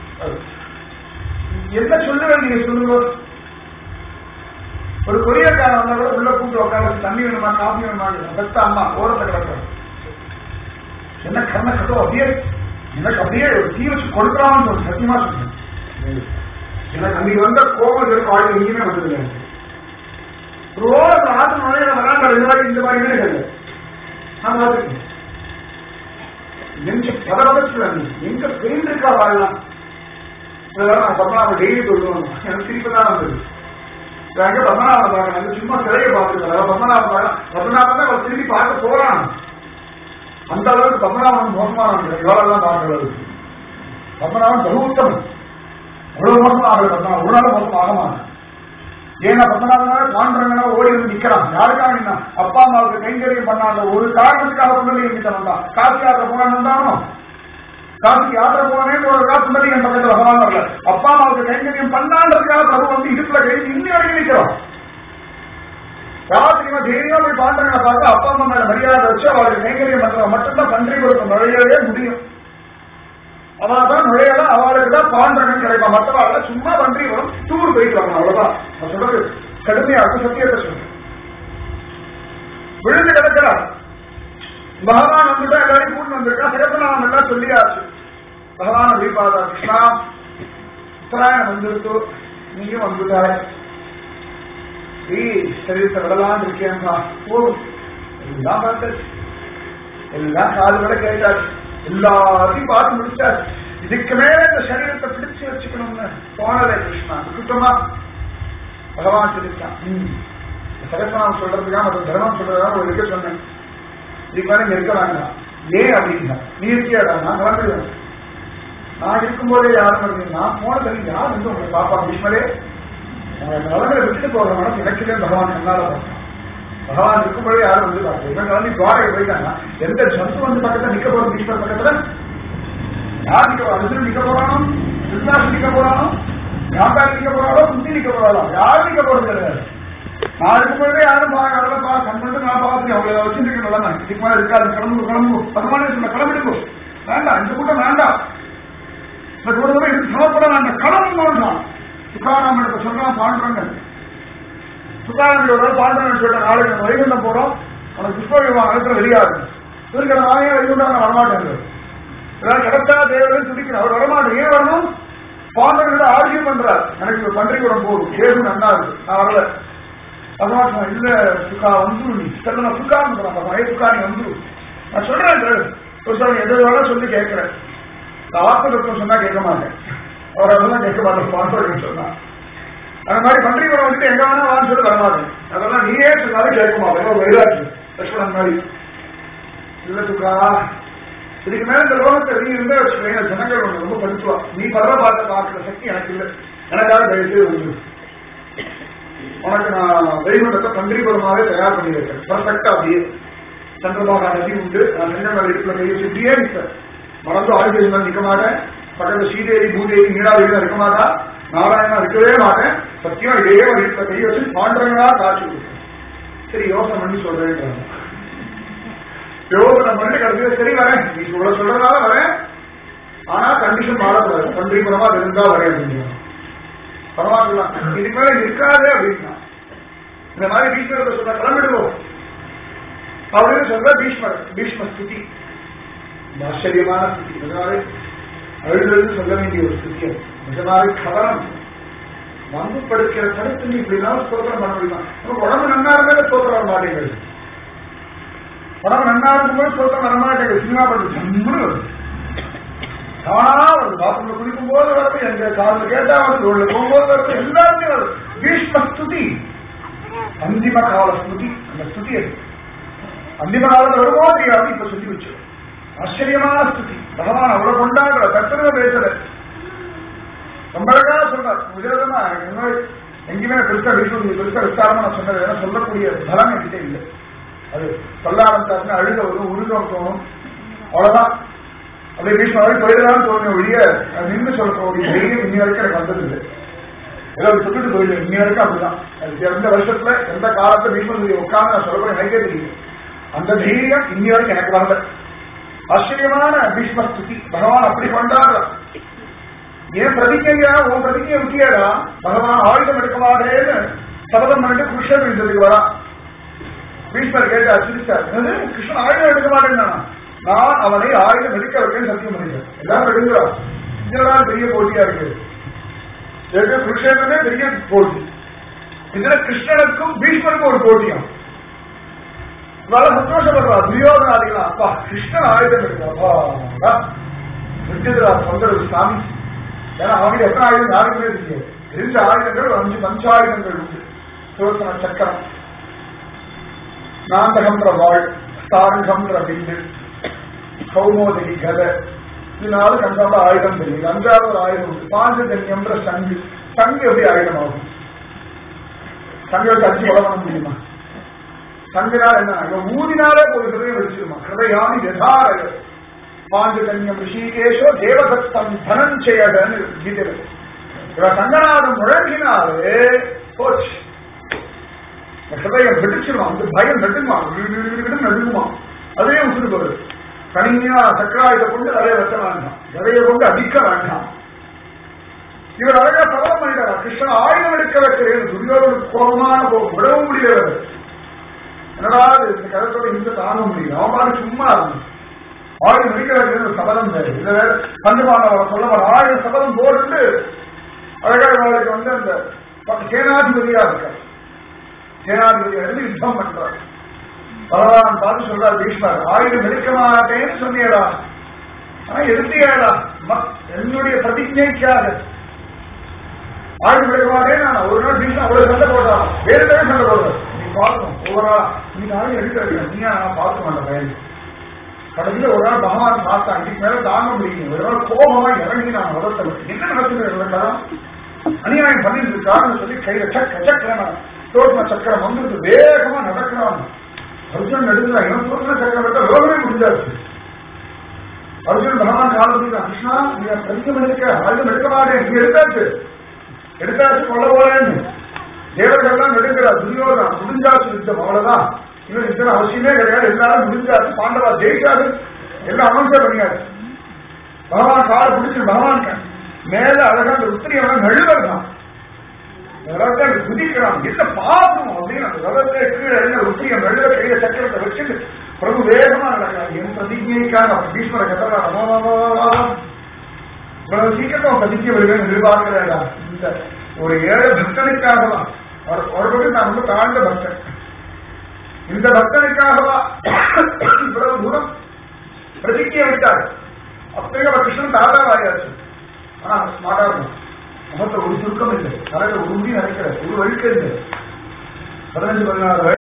என்ன சொல்லுவேன் நீங்க சொல்லுங்க ஒரு கொரியக்காரன் வந்தா கூட உள்ள கூட்டு உட்காந்து தண்ணி வேணுமா காஃபி வேணுமா பெத்த அம்மா ஓரத்தை கிடக்கும் என்ன கண்ண கட்டோ அப்படியே எனக்கு அப்படியே ஒரு தீ வச்சு கொடுக்கலாம்னு சொல்லி சத்தியமா சொல்றேன் எனக்கு அன்னைக்கு வந்த கோபம் இருக்கும் ஆயுதம் எங்கேயுமே வந்தது எனக்கு ரோடு ஆத்து நுழையிற வராங்க இந்த மாதிரி இந்த மாதிரி இல்லை நான் பார்த்துருக்கேன் நெஞ்சு பதபதத்துல எங்க பெயின் இருக்கா வாழலாம் இதெல்லாம் நான் பத்மநாபம் டெய்லி சொல்லுவேன் எனக்கு திருப்பி தான் வந்தது எங்க பத்மநாபம் பார்க்கணும் சும்மா சிலையை பார்த்துருக்கேன் பத்மநாபம் பார்க்கலாம் பத்மநாபம் தான் அவர் திரும்பி பார்க்க போறான் அந்த அளவுக்கு பத்மநாபன் மோசமான எவ்வளவுதான் பார்க்கிறது பத்மநாபன் பகு உத்தமன் அவ்வளவு மோசம் ஆகல பத்மநாபன் ஒரு நாள் மோசம் ஆக மாட்டான் ஏன்னா பத்மநாபனால பாண்டரங்கனா ஓடி வந்து நிக்கிறான் யாருக்காக நின்னா அப்பா அம்மாவுக்கு கைங்கரியம் பண்ணாத ஒரு காரணத்துக்காக புள்ளி என்கிட்ட வந்தான் காசி யாத்திரை போனான்னு வந்தானோ காசி யாத்திரை போனேன்னு ஒரு காசு புள்ளி என் பக்கத்துல பகவான் வரல அப்பா அம்மாவுக்கு கைங்கரியம் பண்ணான்றதுக்காக பிரபு வந்து இடுப்புல கை இன்னி வரைக்கும் நிக்கிறோம் யாத்திரிமா தைரியமா போய் பாண்டரங்களை பார்த்து அப்பா அம்மா மேல மரியாதை வச்சு அவளுக்கு கைங்கரியம் பண்றவங்க மட்டும்தான் பன்றி கொடுக்க நுழையவே முடியும் அதான் நுழையலாம் அவளுக்கு தான் பாண்டரங்கன் கிடைக்கும் மற்றவாள் சும்மா பன்றி வரும் டூர் போயிட்டு வரணும் அவ்வளவுதான் நான் சொல்றது கடுமையா இருக்கும் சத்தியத்தை சொல்றேன் விழுந்து கிடக்கிறார் பகவான் வந்துட்டா எல்லாரையும் கூட்டு வந்திருக்கா சிறப்பநாமம் எல்லாம் சொல்லியாச்சு பகவான் அப்படி பார்த்தா கிருஷ்ணா உத்தராயணம் வந்துருக்கு நீயும் வந்துட்டாய் ஸ்ரீ சரீரத்தை விடலான்னு இருக்கேன்ப்பா ஓ எல்லாம் பார்த்தாச்சு எல்லாம் காது விட கேட்டாச்சு எல்லாத்தையும் பார்த்து முடிச்சாச்சு இதுக்கு மேல இந்த சரீரத்தை பிடிச்சு வச்சுக்கணும்னு தோணலை கிருஷ்ணா சுத்தமா பகவான் சொல்லிட்டான் சகசனாம் சொல்றதுக்காக மற்ற தர்மம் சொல்றதுக்காக ஒரு இருக்க சொன்னேன் இதுக்கு மேல இங்க இருக்க வேண்டாம் ஏன் அப்படின்னா நீ இருக்கியாடா நான் கிளம்பிடுவேன் நான் இருக்கும்போதே யாரும் வந்து நான் போன தண்ணி யார் வந்து உங்களை பாப்பா பீஷ்மரே நிலங்களை விட்டுட்டு போகிற மனசு எனக்கிலே பகவான் கண்ணால பார்த்தான் பகவான் இருக்கும்போதே யாரும் வந்து பார்க்கல இவன் கிளம்பி துவாரை போயிட்டாங்க எந்த ஜந்து வந்து பக்கத்துல நிக்க போறோம் பீஷ்மர் பக்கத்துல யார் நிக்க போறா விசிறு நிக்க போறானோ விருந்தாசு நிக்க போறானோ வியாபாரி நிக்க போறாளோ குந்தி நிக்க போறாளோ யாரும் நிக்க போறது கிடையாது நான் இருக்கும்போதே யாரும் பார்க்கறத பா கண்மண்டு நான் பார்த்து அவங்களை வச்சுட்டு நல்லா இதுக்கு மேல இருக்காது கிளம்பு கிளம்பு பகவானே சொன்ன கிளம்பிடுங்க வேண்டாம் இந்த கூட்டம் வேண்டாம் இந்த கூட்டத்தை எடுத்து சமப்பட வேண்டாம் கிளம்புங்க சுகாராம் எடுத்த சொல்றான் பாண்டுறாங்க சுகாராமியோட பாண்டுறேன் சொல்ற நாளைக்கு நம்ம வைகுண்டம் போறோம் உனக்கு புஷ்ப விமானம் இடத்துல வெளியாது இருக்கிற வாங்க வைகுண்டம் நான் வரமாட்டேன் இதெல்லாம் கிடைச்சா தேவைன்னு துடிக்கிறேன் அவர் வரமாட்டேன் ஏன் வரணும் பாண்டவர்களோட ஆர்கியம் பண்றார் எனக்கு இந்த பன்றிக்கூடம் போதும் கேது நன்னா இருக்கு நான் வரல பகவான் இல்ல சுக்கா வந்துரு நீ சொல்ல நான் சுக்கான்னு சொல்றேன் பகவான் சுக்கா நீ வந்துரு நான் சொல்றேன் ஒரு சொல்ல எது வேணா சொல்லி கேட்கிறேன் நான் ஆத்மதத்துவம் சொன்னா கேட்க மாட்டேன் அவர் அதெல்லாம் கேட்க மாட்டேன் பாண்டவர்கள் சொன்னா அந்த மாதிரி பன்றிக்கூடம் வந்துட்டு எங்க வேணா வான்னு சொல்லி வரமாட்டேன் அதெல்லாம் நீயே சொன்னாலும் கேட்க மாட்டேன் வைராக்கியம் லட்சுமணன் மாதிரி இல்ல துக்கா இதுக்கு மேல இந்த லோகத்தை நீ இருந்தா வச்சுக்கோங்க ஜனங்கள் உன்னை ரொம்ப படுத்துவா நீ பரவ பார்த்த பார்க்கிற சக்தி எனக்கு இல்லை எனக்காக தயவுசெய்து வந்து உனக்கு நான் வைகுண்டத்தை பந்திரிபுரமாவே தயார் பண்ணி வைக்கிறேன் பர்ஃபெக்டா அப்படியே சந்திரபாகா நதி உண்டு நான் செங்கமலை இருக்கிற கையை சுற்றியே நிற்பேன் மறந்து ஆதிபேசம் நிற்க மாட்டேன் பக்கத்துல ஸ்ரீதேவி பூதேவி மீனாதேவி இருக்க மாட்டா நாராயணா இருக்கவே மாட்டேன் சத்தியம் இதே ஒரு இருக்கிற கையை வச்சு பாண்டவங்களா காட்சி கொடுப்பேன் சரி யோசனை பண்ணி சொல்றேன் யோசனை பண்ணி கடைசியில் சரி வரேன் நீ சொல்ல சொல்றதுனால வரேன் ஆனா கண்டிஷன் மாறக்கூடாது பந்திரிபுரமா இருந்தா வரேன் அப்படின்னு பரவாயில்ல இதுக்கு மேல இருக்காது அப்படின்னா இந்த மாதிரி பீஷ்மரத்தை சொல்ல கிளம்பிடுவோம் அப்படின்னு சொல்ற பீஷ்மர் பீஷ்ம ஸ்திதி இந்த ஆச்சரியமான ஸ்திதி இதனாலே அழுது சொல்ல வேண்டிய ஒரு ஸ்திதி அது இதனாலே கவனம் வந்து படுக்கிற தடுத்து நீ இப்படினாலும் ஸ்தோத்திரம் பண்ண முடியுமா நமக்கு உடம்பு நன்னா இருந்தாலே ஸ்தோத்திரம் வர மாட்டேங்குது உடம்பு நன்னா இருக்கும்போது ஸ்தோத்திரம் வர மாட்டேங்குது சினிமா படம் ஜம்முன்னு வருது தானா வருது பாத்ரூம்ல குளிக்கும் போது வருது எங்க காதுல கேட்டா வருது ரோட்ல போகும்போது வருது எல்லாருமே வருது பீஷ்ம ஸ்துதி அந்திம கால ஸ்துதி அந்த ஸ்துதி அது அந்திம காலத்துல வருமோ தெரியாது இப்ப சொல்லி வச்சு ஆச்சரியமான ஸ்துதி பகவான் அவ்வளவு கொண்டாடுற தத்துவ பேசுற ரொம்ப அழகா சொல்றார் விதவிதமா என்ன எங்கேயுமே பெருசா விஷயம் பெருசா விசாரமா நான் சொன்னது ஏன்னா சொல்லக்கூடிய பலம் என்கிட்ட இல்லை அது சொல்ல ஆரம்பிச்சாச்சுன்னா அழுக வரும் உருகம் தோணும் அவ்வளவுதான் அப்படியே பீஷ்ம வரை போயிடலாம்னு தோணுன ஒழிய அது நின்று சொல்லக்கூடிய தைரியம் இன்னி வரைக்கும் எனக்கு வந்தது இல்லை ஏதோ சொல்லிட்டு போயிடுவேன் இன்னி வரைக்கும் அப்படிதான் அது எந்த வருஷத்துல எந்த காலத்துல பீஷ்ம உட்கார்ந்து நான் சொல்லக்கூடிய எனக்கே தெரியும் அந்த தைரியம் இன்னி வரைக்கும் எனக்கு வரல ஆச்சரியமான பீஷ்ம ஸ்துதி பகவான் அப்படி கொண்டாடுறான் ஏன் பிரதிஜையா உன் பிரதிஜையை விட்டியாடா பகவான் ஆயுதம் எடுக்க மாட்டேன்னு சபதம் பண்ணிட்டு கிருஷ்ணன் வீட்டுக்கு வரா பீஷ்மர் கேட்டு அச்சிரிச்சார் என்னது கிருஷ்ணன் ஆயுதம் எடுக்க மாட்டேன்னா நான் அவனை ஆயுதம் எடுக்க வைக்கன்னு சத்தியம் பண்ணிட்டேன் எல்லாரும் எடுங்கிறா இதெல்லாம் பெரிய போட்டியா இருக்கு எது குருஷேத்திரமே பெரிய போட்டி இதுல கிருஷ்ணனுக்கும் பீஷ்மருக்கும் ஒரு போட்டியாம் இவாள சந்தோஷப்படுறா துரியோதனாதிகளா அப்பா கிருஷ்ணன் ஆயுதம் எடுக்கிறப்பா விட்டுதுரா தொந்தரவு சாமி ஏன்னா அவனுக்கு எத்தனை ஆயுதம் யாருக்குமே தெரியாது இருந்த ஆயுதங்கள் ஒரு அஞ்சு பஞ்சாயுதங்கள் உண்டு சுவசன சக்கரம் நாந்தகம்ன்ற வாழ் ஸ்தாரகம்ன்ற வில்லு கௌமோதகி கதை இது நாலு கண்டாம ஆயுதம் தெரியுது அஞ்சாவது ஒரு ஆயுதம் உண்டு பாஞ்சஜன்யம்ன்ற சங்கு சங்கு எப்படி ஆயுதம் ஆகும் சங்கு வச்சு அஞ்சு கொலை பண்ண முடியுமா சங்குனால் என்ன இவன் ஊதினாலே ஒரு ஹிருதயம் வெடிச்சிருமா ஹிருதயானி யதாரய பாஞ்சஜன்யம் ரிஷிகேஷோ தேவதத்தம் தனஞ்சயகன்னு கீதையில இவன் சங்கநாதம் முழங்கினாலே போச்சு ஹிருதயம் வெடிச்சிருமா அந்த பயம் நடுமா நடுங்குமா அதே உசுறு வருது கனிமையா சக்கராயுத கொண்டு நிறைய வெட்ட வேண்டாம் நிறைய கொண்டு அடிக்க வேண்டாம் இவர் அழகா சபலம் பண்ணிட்டாரா கிருஷ்ணன் ஆயுதம் எடுக்க வைக்கிறேன் துரியோதனுக்கு கோபமான கோபம் விடவும் முடியாது என்னடா இது இந்த கருத்தோட இந்த தாங்க முடியும் அவன் பாட்டு சும்மா இருக்கும் ஆயுதம் எடுக்க வைக்கிறது சபலம் வேறு இதுல வேற கண்டுபாண்டவரை சொல்ல வர ஆயுதம் சபலம் போட்டு அழகா இவர்களுக்கு வந்து அந்த சேனாதிபதியா இருக்கார் சேனாதிபதியா இருந்து யுத்தம் பண்றார் பகவான் பார்த்து சொல்றார் பீஷ்மர் ஆயுதம் எடுக்க மாட்டேன்னு சொன்னியடா ஆனா எடுத்தியாடா என்னுடைய பிரதிஜைக்காக ஆயுதம் எடுக்க மாட்டேன் நான் ஒரு நாள் பீஷ்மர் அவ்வளவு சண்டை போடுறான் வேறு தடவை சண்டை போடுறேன் நீ பார்க்கணும் ஒவ்வொரு நாள் நீ நாளைக்கு எடுக்க வைக்க நீ நான் பார்க்க மாட்டேன் பயன் கடைசியில ஒரு நாள் பகவான் பார்த்தான் இதுக்கு மேல தாங்க முடியும் ஒரு நாள் கோபமா இறங்கி நான் முதல்ல என்ன நடக்குது அநியாயம் பண்ணிட்டு இருக்காருன்னு சொல்லி கையில சக்க சக்கரன தோற்ற சக்கரம் வந்துட்டு வேகமா நடக்கிறான் அர்ஜுன் நடுங்கலாம் இவன் தோற்ற சக்கரம் விட்ட லோகமே முடிஞ்சாச்சு அர்ஜுன் பகவான் காலத்துக்கு கிருஷ்ணா நீ பிரதிகம் எடுக்க ஆயுதம் எடுக்க மாட்டேன் நீ எடுத்தாச்சு எடுத்தாச்சு கொள்ள போறேன்னு தேவர்கள்லாம் நடுங்கிறா துரியோதனா முடிஞ்சாச்சு யுத்தம் அவ்வளவுதான் இன்னும் யுத்தம் அவசியமே கிடையாது எல்லாரும் முடிஞ்சாச்சு பாண்டவா ஜெயிச்சாரு எல்லாம் அமைச்சர் பண்ணியாச்சு பகவான் காலை பிடிச்சு பகவான் மேல அழகா அந்த உத்திரியவன் நழுவர்தான் ரதத்தை குதிக்கிறான் என்ன பாப்போம் அப்படின்னு அந்த ரதத்தை கீழே என்ன உத்திரியம் நழுவ கையில சக்கரத்தை வச்சுட்டு பிரபு வேகமா நடக்கிறான் என் பிரதிஜைக்காக அவன் பீஷ்மர கதறான் இவ்வளவு சீக்கிரம் அவன் பிரதிஜை வருவேன் எதிர்பார்க்கிறேடா இந்த ஒரு ஏழை பக்தனுக்காகவா அவர் ஒரு நான் ரொம்ப தாழ்ந்த பக்தன் இந்த பக்தனுக்காகவா இவ்வளவு தூரம் பிரதிஜையை விட்டார் அப்பவே அவர் கிருஷ்ணன் தாதாவாயாச்சு ஆனா ஸ்மார்ட்டா இருக்கும் முகத்துல ஒரு சுருக்கம் இல்லை தலையில ஒரு முடி நினைக்கிற ஒரு வழுக்க இல்லை பதினஞ்சு பதினாறு